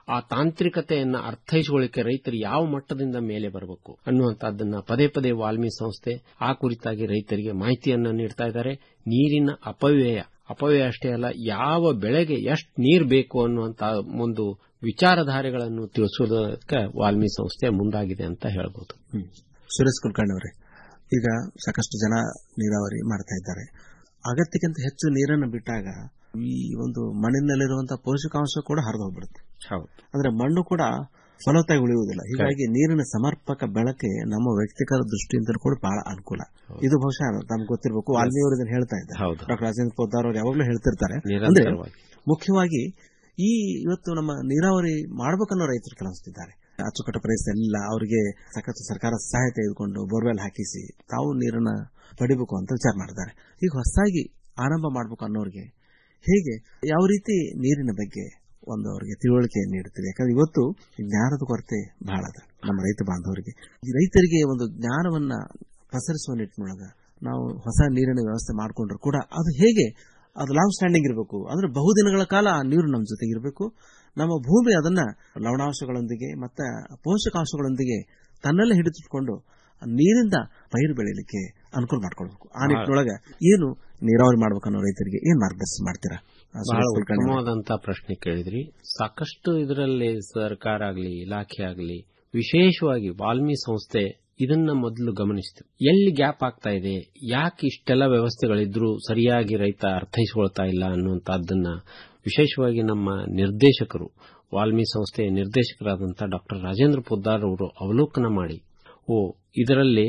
ಆ ತಾಂತ್ರಿಕತೆಯನ್ನ ಅರ್ಥೈಸಿಕೊಳ್ಳಿಕ್ಕೆ ರೈತರು ಯಾವ ಮಟ್ಟದಿಂದ ಮೇಲೆ ಬರಬೇಕು ಅನ್ನುವಂತಹದ್ದನ್ನ ಪದೇ ಪದೇ ವಾಲ್ಮಿ ಸಂಸ್ಥೆ ಆ ಕುರಿತಾಗಿ ರೈತರಿಗೆ ಮಾಹಿತಿಯನ್ನ ನೀಡ್ತಾ ಇದ್ದಾರೆ ನೀರಿನ ಅಪವ್ಯಯ ಅಪವ್ಯಯ ಅಷ್ಟೇ ಅಲ್ಲ ಯಾವ ಬೆಳೆಗೆ ಎಷ್ಟು ನೀರು ಬೇಕು ಅನ್ನುವಂತ ಒಂದು ವಿಚಾರಧಾರೆಗಳನ್ನು ತಿಳಿಸೋದಕ್ಕೆ ವಾಲ್ಮಿ ಸಂಸ್ಥೆ ಮುಂದಾಗಿದೆ ಅಂತ ಹೇಳ್ಬೋದು ಸುರೇಶ್ ಕುಲಕರ್ಣಿ ಅವರೇ ಈಗ ಸಾಕಷ್ಟು ಜನ ನೀರಾವರಿ ಮಾಡ್ತಾ ಇದ್ದಾರೆ ಅಗತ್ಯಕ್ಕಿಂತ ಹೆಚ್ಚು ನೀರನ್ನು ಬಿಟ್ಟಾಗ ಈ ಒಂದು ಮಣ್ಣಿನಲ್ಲಿರುವಂತಹ ಪೋಷಕಾಂಶ ಕೂಡ ಹರಿದು ಹೋಗ್ಬಿಡುತ್ತೆ ಅಂದ್ರೆ ಮಣ್ಣು ಕೂಡ ಫಲವತ್ತಾಗಿ ಉಳಿಯುವುದಿಲ್ಲ ಹೀಗಾಗಿ ನೀರಿನ ಸಮರ್ಪಕ ಬಳಕೆ ನಮ್ಮ ವ್ಯಕ್ತಿಗತ ದೃಷ್ಟಿಯಿಂದ ಕೂಡ ಬಹಳ ಅನುಕೂಲ ಇದು ಬಹುಶಃ ನಮ್ಗೆ ಗೊತ್ತಿರಬೇಕು ವಾಲ್ಮೀಯವರು ಇದನ್ನು ಹೇಳ್ತಾ ಇದ್ದಾರೆ ಡಾಕ್ಟರ್ ರಾಜೇಂದ್ರ ಪೋದ್ದಾರ್ ಅವರು ಯಾವಾಗಲೂ ಹೇಳ್ತಿರ್ತಾರೆ ಅಂದ್ರೆ ನಿರಂತರವಾಗಿ. ಮುಖ್ಯವಾಗಿ ಈ ಇವತ್ತು ನಮ್ಮ ನೀರಾವರಿ ಮಾಡ್ಬೇಕನ್ನೋ ರೈತರು ಕೆಲಸಿದ್ದಾರೆ ಅಚ್ಚುಕಟ್ಟ ಪ್ರದೇಶ ಎಲ್ಲ ಅವರಿಗೆ ಸಾಕಷ್ಟು ಸರ್ಕಾರ ಸಹಾಯ ತೆಗೆದುಕೊಂಡು ಬೋರ್ವೆಲ್ ಹಾಕಿಸಿ ತಾವು ನೀರನ್ನ ಪಡಿಬೇಕು ಅಂತ ವಿಚಾರ ಮಾಡಿದ್ದಾರೆ ಈಗ ಹೊಸದಾಗಿ ಆರಂಭ ಮಾಡ್ಬೇಕು ಅನ್ನೋರಿಗೆ ಹೇಗೆ ಯಾವ ರೀತಿ ನೀರಿನ ಬಗ್ಗೆ ಒಂದು ಅವರಿಗೆ ತಿಳುವಳಿಕೆ ನೀಡುತ್ತದೆ ಯಾಕಂದ್ರೆ ಇವತ್ತು ಜ್ಞಾನದ ಕೊರತೆ ಬಹಳ ಅದ ನಮ್ಮ ರೈತ ಬಾಂಧವರಿಗೆ ಈ ರೈತರಿಗೆ ಒಂದು ಜ್ಞಾನವನ್ನ ಪಸರಿಸುವ ನಿಟ್ಟಿನೊಳಗ ನಾವು ಹೊಸ ನೀರಿನ ವ್ಯವಸ್ಥೆ ಮಾಡಿಕೊಂಡ್ರು ಕೂಡ ಅದು ಹೇಗೆ ಅದು ಲಾಂಗ್ ಸ್ಟ್ಯಾಂಡಿಂಗ್ ಇರಬೇಕು ಅಂದ್ರೆ ಬಹುದಿನಗಳ ಕಾಲ ಆ ನೀರು ನಮ್ಮ ಜೊತೆಗೆ ಇರಬೇಕು ನಮ್ಮ ಭೂಮಿ ಅದನ್ನ ಲವಣಾಂಶಗಳೊಂದಿಗೆ ಮತ್ತೆ ಪೋಷಕಾಂಶಗಳೊಂದಿಗೆ ತನ್ನಲ್ಲೇ ಹಿಡಿದಿಟ್ಕೊಂಡು ನೀರಿಂದ ಪೈರು ಬೆಳೀಲಿಕ್ಕೆ ಅನುಕೂಲ ಮಾಡ್ಕೊಳ್ಬೇಕು ಆ ನಿಟ್ಟಿನೊಳಗ ಏನು ನೀರಾವರಿ ಮಾಡ್ಬೇಕನ್ನೋ ರೈತರಿಗೆ ಏನ್ ಮಾರ್ಗದರ್ಶನ ಮಾಡ್ತೀರಾ ಆ, ಬಹಳ ಸುರೇಶ್ ಕುಲಕರ್ಣಿ ಅವರೇ. ಉತ್ತಮವಾದಂತಹ ಪ್ರಶ್ನೆ ಕೇಳಿದ್ರಿ ಸಾಕಷ್ಟು ಇದರಲ್ಲಿ ಸರ್ಕಾರ ಆಗಲಿ ಇಲಾಖೆ ಆಗಲಿ ವಿಶೇಷವಾಗಿ ವಾಲ್ಮಿ ಸಂಸ್ಥೆ ಇದನ್ನ ಮೊದಲು ಗಮನಿಸಿತು ಎಲ್ಲಿ ಗ್ಯಾಪ್ ಆಗ್ತಾ ಇದೆ ಯಾಕೆ ಇಷ್ಟೆಲ್ಲ ವ್ಯವಸ್ಥೆಗಳಿದ್ರೂ ಸರಿಯಾಗಿ ರೈತ ಅರ್ಥೈಸಿಕೊಳ್ತಾ ಇಲ್ಲ ಅನ್ನುವಂತಹದ್ದನ್ನ ವಿಶೇಷವಾಗಿ ನಮ್ಮ ನಿರ್ದೇಶಕರು ವಾಲ್ಮಿ ಸಂಸ್ಥೆಯ ನಿರ್ದೇಶಕರಾದಂತಹ ಡಾಕ್ಟರ್ ರಾಜೇಂದ್ರ ಪೊದ್ದಾರ್ ಅವರು ಅವಲೋಕನ ಮಾಡಿ ಓ ಇದರಲ್ಲಿ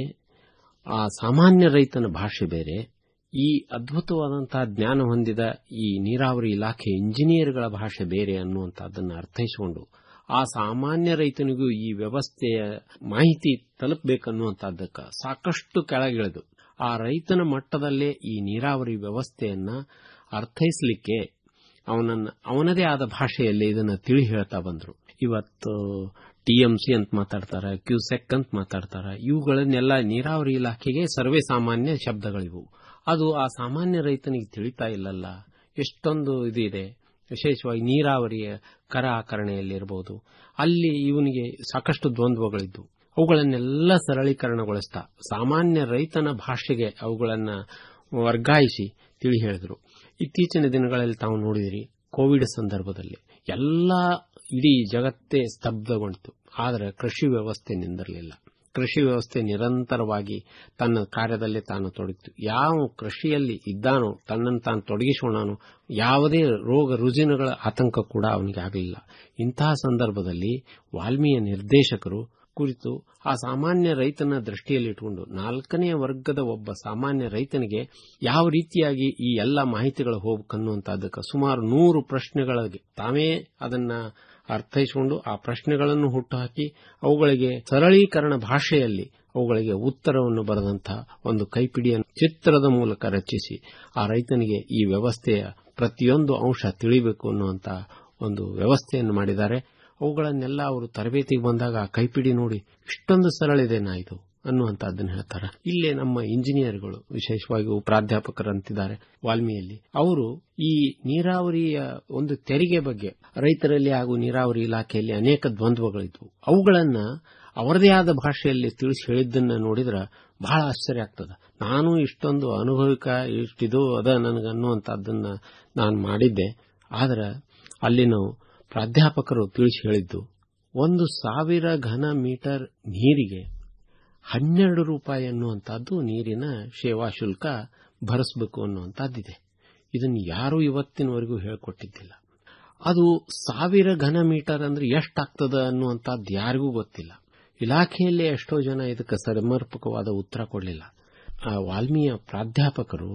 ಆ ಸಾಮಾನ್ಯ ರೈತನ ಭಾಷೆ ಬೇರೆ ಈ ಅದ್ಭುತವಾದಂತಹ ಜ್ಞಾನ ಹೊಂದಿದ ಈ ನೀರಾವರಿ ಇಲಾಖೆ ಇಂಜಿನಿಯರ್ಗಳ ಭಾಷೆ ಬೇರೆ ಅನ್ನುವಂಥದ್ದನ್ನು ಅರ್ಥೈಸಿಕೊಂಡು ಆ ಸಾಮಾನ್ಯ ರೈತನಿಗೂ ಈ ವ್ಯವಸ್ಥೆಯ ಮಾಹಿತಿ ತಲುಪಬೇಕನ್ನುವಂಥದ್ದಕ್ಕೆ ಸಾಕಷ್ಟು ಕೆಳಗಿಳಿದು ಆ ರೈತನ ಮಟ್ಟದಲ್ಲೇ ಈ ನೀರಾವರಿ ವ್ಯವಸ್ಥೆಯನ್ನ ಅರ್ಥೈಸಲಿಕ್ಕೆ ಅವನನ್ನ ಅವನದೇ ಆದ ಭಾಷೆಯಲ್ಲಿ ಇದನ್ನ ತಿಳಿ ಹೇಳ್ತಾ ಬಂದ್ರು ಇವತ್ತು ಟಿಎಂಸಿ ಅಂತ ಮಾತಾಡ್ತಾರ ಕ್ಯೂಸೆಕ್ ಅಂತ ಮಾತಾಡ್ತಾರ ಇವುಗಳನ್ನೆಲ್ಲ ನೀರಾವರಿ ಇಲಾಖೆಗೆ ಸರ್ವೇ ಸಾಮಾನ್ಯ ಶಬ್ದಗಳಿವು ಅದು ಆ ಸಾಮಾನ್ಯ ರೈತನಿಗೆ ತಿಳಿತಾ ಇಲ್ಲಲ್ಲ ಎಷ್ಟೊಂದು ಇದು ಇದೆ ವಿಶೇಷವಾಗಿ ನೀರಾವರಿಯ ಕರ ಆಕರಣೆಯಲ್ಲಿರಬಹುದು ಅಲ್ಲಿ ಇವನಿಗೆ ಸಾಕಷ್ಟು ದ್ವಂದ್ವಗಳಿದ್ದು ಅವುಗಳನ್ನೆಲ್ಲ ಸರಳೀಕರಣಗೊಳಿಸ್ತಾ ಸಾಮಾನ್ಯ ರೈತನ ಭಾಷೆಗೆ ಅವುಗಳನ್ನ ವರ್ಗಾಯಿಸಿ ತಿಳಿ ಹೇಳಿದ್ರು ಇತ್ತೀಚಿನ ದಿನಗಳಲ್ಲಿ ತಾವು ನೋಡಿದಿರಿ ಕೋವಿಡ್ ಸಂದರ್ಭದಲ್ಲಿ ಎಲ್ಲ ಇಡೀ ಜಗತ್ತೇ ಸ್ತಬ್ಧಗೊಂಡಿತು ಆದರೆ ಕೃಷಿ ವ್ಯವಸ್ಥೆ ನಿಂದಿರಲಿಲ್ಲ ಕೃಷಿ ವ್ಯವಸ್ಥೆ ನಿರಂತರವಾಗಿ ತನ್ನ ಕಾರ್ಯದಲ್ಲಿ ತಾನು ತೊಡಗಿತು ಯಾವ ಕೃಷಿಯಲ್ಲಿ ಇದ್ದಾನೋ ತನ್ನನ್ನು ತಾನು ತೊಡಗಿಸೋಣನೋ ಯಾವುದೇ ರೋಗ ರುಜಿನಗಳ ಆತಂಕ ಕೂಡ ಅವನಿಗೆ ಆಗಲಿಲ್ಲ ಇಂತಹ ಸಂದರ್ಭದಲ್ಲಿ ವಾಲ್ಮೀಯ ನಿರ್ದೇಶಕರು ಕುರಿತು ಆ ಸಾಮಾನ್ಯ ರೈತನ ದೃಷ್ಟಿಯಲ್ಲಿ ಇಟ್ಟುಕೊಂಡು ನಾಲ್ಕನೆಯ ವರ್ಗದ ಒಬ್ಬ ಸಾಮಾನ್ಯ ರೈತನಿಗೆ ಯಾವ ರೀತಿಯಾಗಿ ಈ ಎಲ್ಲ ಮಾಹಿತಿಗಳು ಹೋಗ್ಬೇಕನ್ನುವಂತಹದಕ್ಕೆ ಸುಮಾರು ನೂರು ಪ್ರಶ್ನೆಗಳಿಗೆ ತಾವೇ ಅದನ್ನ ಅರ್ಥೈಸಿಕೊಂಡು ಆ ಪ್ರಶ್ನೆಗಳನ್ನು ಹುಟ್ಟುಹಾಕಿ ಅವುಗಳಿಗೆ ಸರಳೀಕರಣ ಭಾಷೆಯಲ್ಲಿ ಅವುಗಳಿಗೆ ಉತ್ತರವನ್ನು ಬರೆದಂತಹ ಒಂದು ಕೈಪಿಡಿಯನ್ನು ಚಿತ್ರದ ಮೂಲಕ ರಚಿಸಿ ಆ ರೈತನಿಗೆ ಈ ವ್ಯವಸ್ಥೆಯ ಪ್ರತಿಯೊಂದು ಅಂಶ ತಿಳಿಬೇಕು ಅನ್ನುವಂತ ಒಂದು ವ್ಯವಸ್ಥೆಯನ್ನು ಮಾಡಿದ್ದಾರೆ ಅವುಗಳನ್ನೆಲ್ಲ ಅವರು ತರಬೇತಿಗೆ ಬಂದಾಗ ಆ ಕೈಪಿಡಿ ನೋಡಿ ಇಷ್ಟೊಂದು ಸರಳ ಇದೆನಾ ಇದು ಅನ್ನುವಂತಹದ್ದನ್ನು ಹೇಳ್ತಾರೆ ಇಲ್ಲೇ ನಮ್ಮ ಇಂಜಿನಿಯರ್ಗಳು ವಿಶೇಷವಾಗಿ ಪ್ರಾಧ್ಯಾಪಕರಂತಿದ್ದಾರೆ ವಾಲ್ಮಿಯಲ್ಲಿ ಅವರು ಈ ನೀರಾವರಿಯ ಒಂದು ತೆರಿಗೆ ಬಗ್ಗೆ ರೈತರಲ್ಲಿ ಹಾಗೂ ನೀರಾವರಿ ಇಲಾಖೆಯಲ್ಲಿ ಅನೇಕ ದ್ವಂದ್ವಗಳಿದ್ವು ಅವುಗಳನ್ನ ಅವರದೇ ಆದ ಭಾಷೆಯಲ್ಲಿ ತಿಳಿಸಿ ಹೇಳಿದ್ದನ್ನ ನೋಡಿದ್ರೆ ಬಹಳ ಆಶ್ಚರ್ಯ ಆಗ್ತದ ನಾನು ಇಷ್ಟೊಂದು ಅನುಭವಿಕ ಇಷ್ಟಿದು ಅದ ನನಗನ್ನುವಂತಹದ್ದನ್ನ ನಾನು ಮಾಡಿದ್ದೆ ಆದ್ರೆ ಅಲ್ಲಿನ ಪ್ರಾಧ್ಯಾಪಕರು ತಿಳಿಸಿ ಹೇಳಿದ್ದು ಒಂದು ಸಾವಿರ ಘನ ಮೀಟರ್ ನೀರಿಗೆ ಹನ್ನೆರಡು ರೂಪಾಯಿ ಅನ್ನುವಂಥದ್ದು ನೀರಿನ ಸೇವಾ ಶುಲ್ಕ ಭರಿಸಬೇಕು ಅನ್ನುವಂಥದ್ದಿದೆ ಇದನ್ನು ಯಾರೂ ಇವತ್ತಿನವರೆಗೂ ಹೇಳಿಕೊಟ್ಟಿದ್ದಿಲ್ಲ ಅದು ಸಾವಿರ ಘನ ಮೀಟರ್ ಅಂದ್ರೆ ಎಷ್ಟಾಗ್ತದ ಅನ್ನುವಂಥದ್ದು ಯಾರಿಗೂ ಗೊತ್ತಿಲ್ಲ ಇಲಾಖೆಯಲ್ಲೇ ಎಷ್ಟೋ ಜನ ಇದಕ್ಕೆ ಸಮರ್ಪಕವಾದ ಉತ್ತರ ಕೊಡಲಿಲ್ಲ ಆ ವಾಲ್ಮೀಯ ಪ್ರಾಧ್ಯಾಪಕರು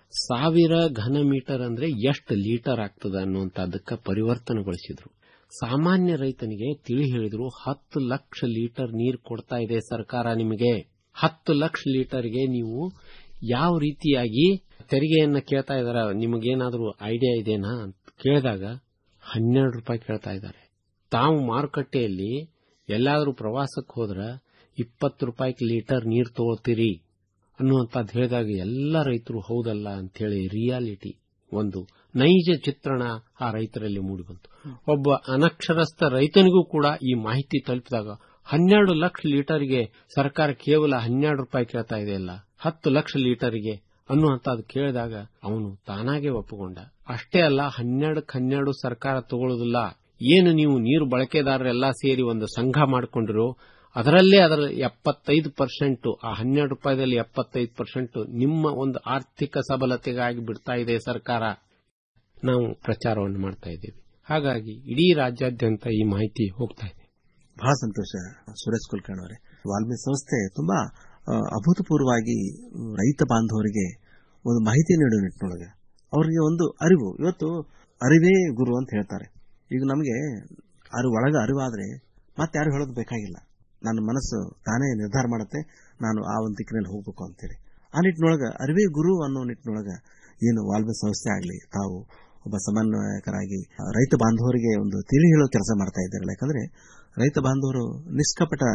ಸಾವಿರ ಘನ ಮೀಟರ್ ಅಂದ್ರೆ ಎಷ್ಟು ಲೀಟರ್ ಆಗ್ತದ ಅನ್ನುವಂಥದ್ದಕ್ಕೆ ಪರಿವರ್ತನೆಗೊಳಿಸಿದ್ರು ಸಾಮಾನ್ಯ ರೈತನಿಗೆ ತಿಳಿ ಹೇಳಿದ್ರು ಹತ್ತು ಲಕ್ಷ ಲೀಟರ್ ನೀರು ಕೊಡ್ತಾ ಇದೆ ಸರ್ಕಾರ ನಿಮಗೆ ಹತ್ತು ಲಕ್ಷ ಲೀಟರ್ಗೆ ನೀವು ಯಾವ ರೀತಿಯಾಗಿ ತೆರಿಗೆಯನ್ನ ಕೇಳ್ತಾ ಇದಾರ ನಿಮಗೇನಾದ್ರೂ ಐಡಿಯಾ ಇದೆನಾ ಅಂತ ಕೇಳಿದಾಗ ಹನ್ನೆರಡು ರೂಪಾಯಿ ಕೇಳ್ತಾ ಇದ್ದಾರೆ ತಾವು ಮಾರುಕಟ್ಟೆಯಲ್ಲಿ ಎಲ್ಲಾದ್ರೂ ಪ್ರವಾಸಕ್ಕೆ ಹೋದ್ರ ಇಪ್ಪತ್ತು ರೂಪಾಯಿ ಲೀಟರ್ ನೀರು ತಗೋತೀರಿ ಅನ್ನುವಂಥದ್ದು ಹೇಳಿದಾಗ ಎಲ್ಲ ರೈತರು ಹೌದಲ್ಲ ಅಂತೇಳಿ ರಿಯಾಲಿಟಿ ಒಂದು ನೈಜ ಚಿತ್ರಣ ಆ ರೈತರಲ್ಲಿ ಮೂಡಿಬಂತು ಒಬ್ಬ ಅನಕ್ಷರಸ್ಥ ರೈತನಿಗೂ ಕೂಡ ಈ ಮಾಹಿತಿ ತಲುಪಿದಾಗ ಹನ್ನೆರಡು ಲಕ್ಷ ಲೀಟರ್ಗೆ ಸರ್ಕಾರ ಕೇವಲ ಹನ್ನೆರಡು ರೂಪಾಯಿ ಕೇಳ್ತಾ ಇದೆಯಲ್ಲ ಹತ್ತು ಲಕ್ಷ ಲೀಟರ್ಗೆ ಅನ್ನುವಂಥದ್ದು ಕೇಳಿದಾಗ ಅವನು ತಾನಾಗೆ ಒಪ್ಪಿಕೊಂಡ ಅಷ್ಟೇ ಅಲ್ಲ ಹನ್ನೆರಡಕ್ಕೆ ಹನ್ನೆರಡು ಸರ್ಕಾರ ತಗೊಳ್ಳೋದಿಲ್ಲ ಏನು ನೀವು ನೀರು ಬಳಕೆದಾರರೆಲ್ಲ ಸೇರಿ ಒಂದು ಸಂಘ ಮಾಡಿಕೊಂಡಿರೋ ಅದರಲ್ಲೇ ಅದರ ಎಪ್ಪತ್ತೈದು ಪರ್ಸೆಂಟ್ ಆ ಹನ್ನೆರಡು ರೂಪಾಯಿದಲ್ಲಿ ಎಪ್ಪತ್ತೈದು ಪರ್ಸೆಂಟ್ ನಿಮ್ಮ ಒಂದು ಆರ್ಥಿಕ ಸಬಲತೆಗಾಗಿ ಬಿಡ್ತಾ ಇದೆ ಸರ್ಕಾರ ನಾವು ಪ್ರಚಾರವನ್ನು ಮಾಡ್ತಾ ಇದ್ದೇವೆ ಹಾಗಾಗಿ ಇಡೀ ರಾಜ್ಯಾದ್ಯಂತ ಈ ಮಾಹಿತಿ ಹೋಗ್ತಾ ಇದೆ ಬಹಳ ಸಂತೋಷ ಸುರೇಶ್ ಕುಲಕರ್ಣಿ ಅವರೇ ವಾಲ್ಮೀಕಿ ಸಂಸ್ಥೆ ತುಂಬಾ ಆ, ಅಭೂತಪೂರ್ವವಾಗಿ ರೈತ ಬಾಂಧವರಿಗೆ ಒಂದು ಮಾಹಿತಿ ನೀಡುವ ನಿಟ್ಟಿನೊಳಗೆ ಅವರಿಗೆ ಒಂದು ಅರಿವು ಇವತ್ತು ಅರಿವೇ ಗುರು ಅಂತ ಹೇಳ್ತಾರೆ ಈಗ ನಮಗೆ ಅರಿವು ಒಳಗ ಅರಿವಾದ್ರೆ ಮತ್ತೆ ಯಾರು ಹೇಳೋದು ಬೇಕಾಗಿಲ್ಲ ನನ್ನ ಮನಸ್ಸು ತಾನೇ ನಿರ್ಧಾರ ಮಾಡುತ್ತೆ ನಾನು ಆ ಒಂದು ದಿಕ್ಕಿನಲ್ಲಿ ಹೋಗ್ಬೇಕು ಅಂತೇಳಿ ಆ ನಿಟ್ಟಿನೊಳಗೆ ಅರಿವೇ ಗುರು ಅನ್ನೋ ನಿಟ್ಟಿನೊಳಗೆ ಏನು ವಾಲ್ಮೀಕಿ ಸಂಸ್ಥೆ ಆಗಲಿ ತಾವು ಒಬ್ಬ ಸಮನ್ವಯಕರಾಗಿ ರೈತ ಬಾಂಧವರಿಗೆ ಒಂದು ತಿಳಿ ಹೇಳೋ ಕೆಲಸ ಮಾಡ್ತಾ ಇದ್ದಾರಲ್ಲ ಯಾಕಂದ್ರೆ ರೈತ ಬಾಂಧವರು ನಿಷ್ಕಪಟ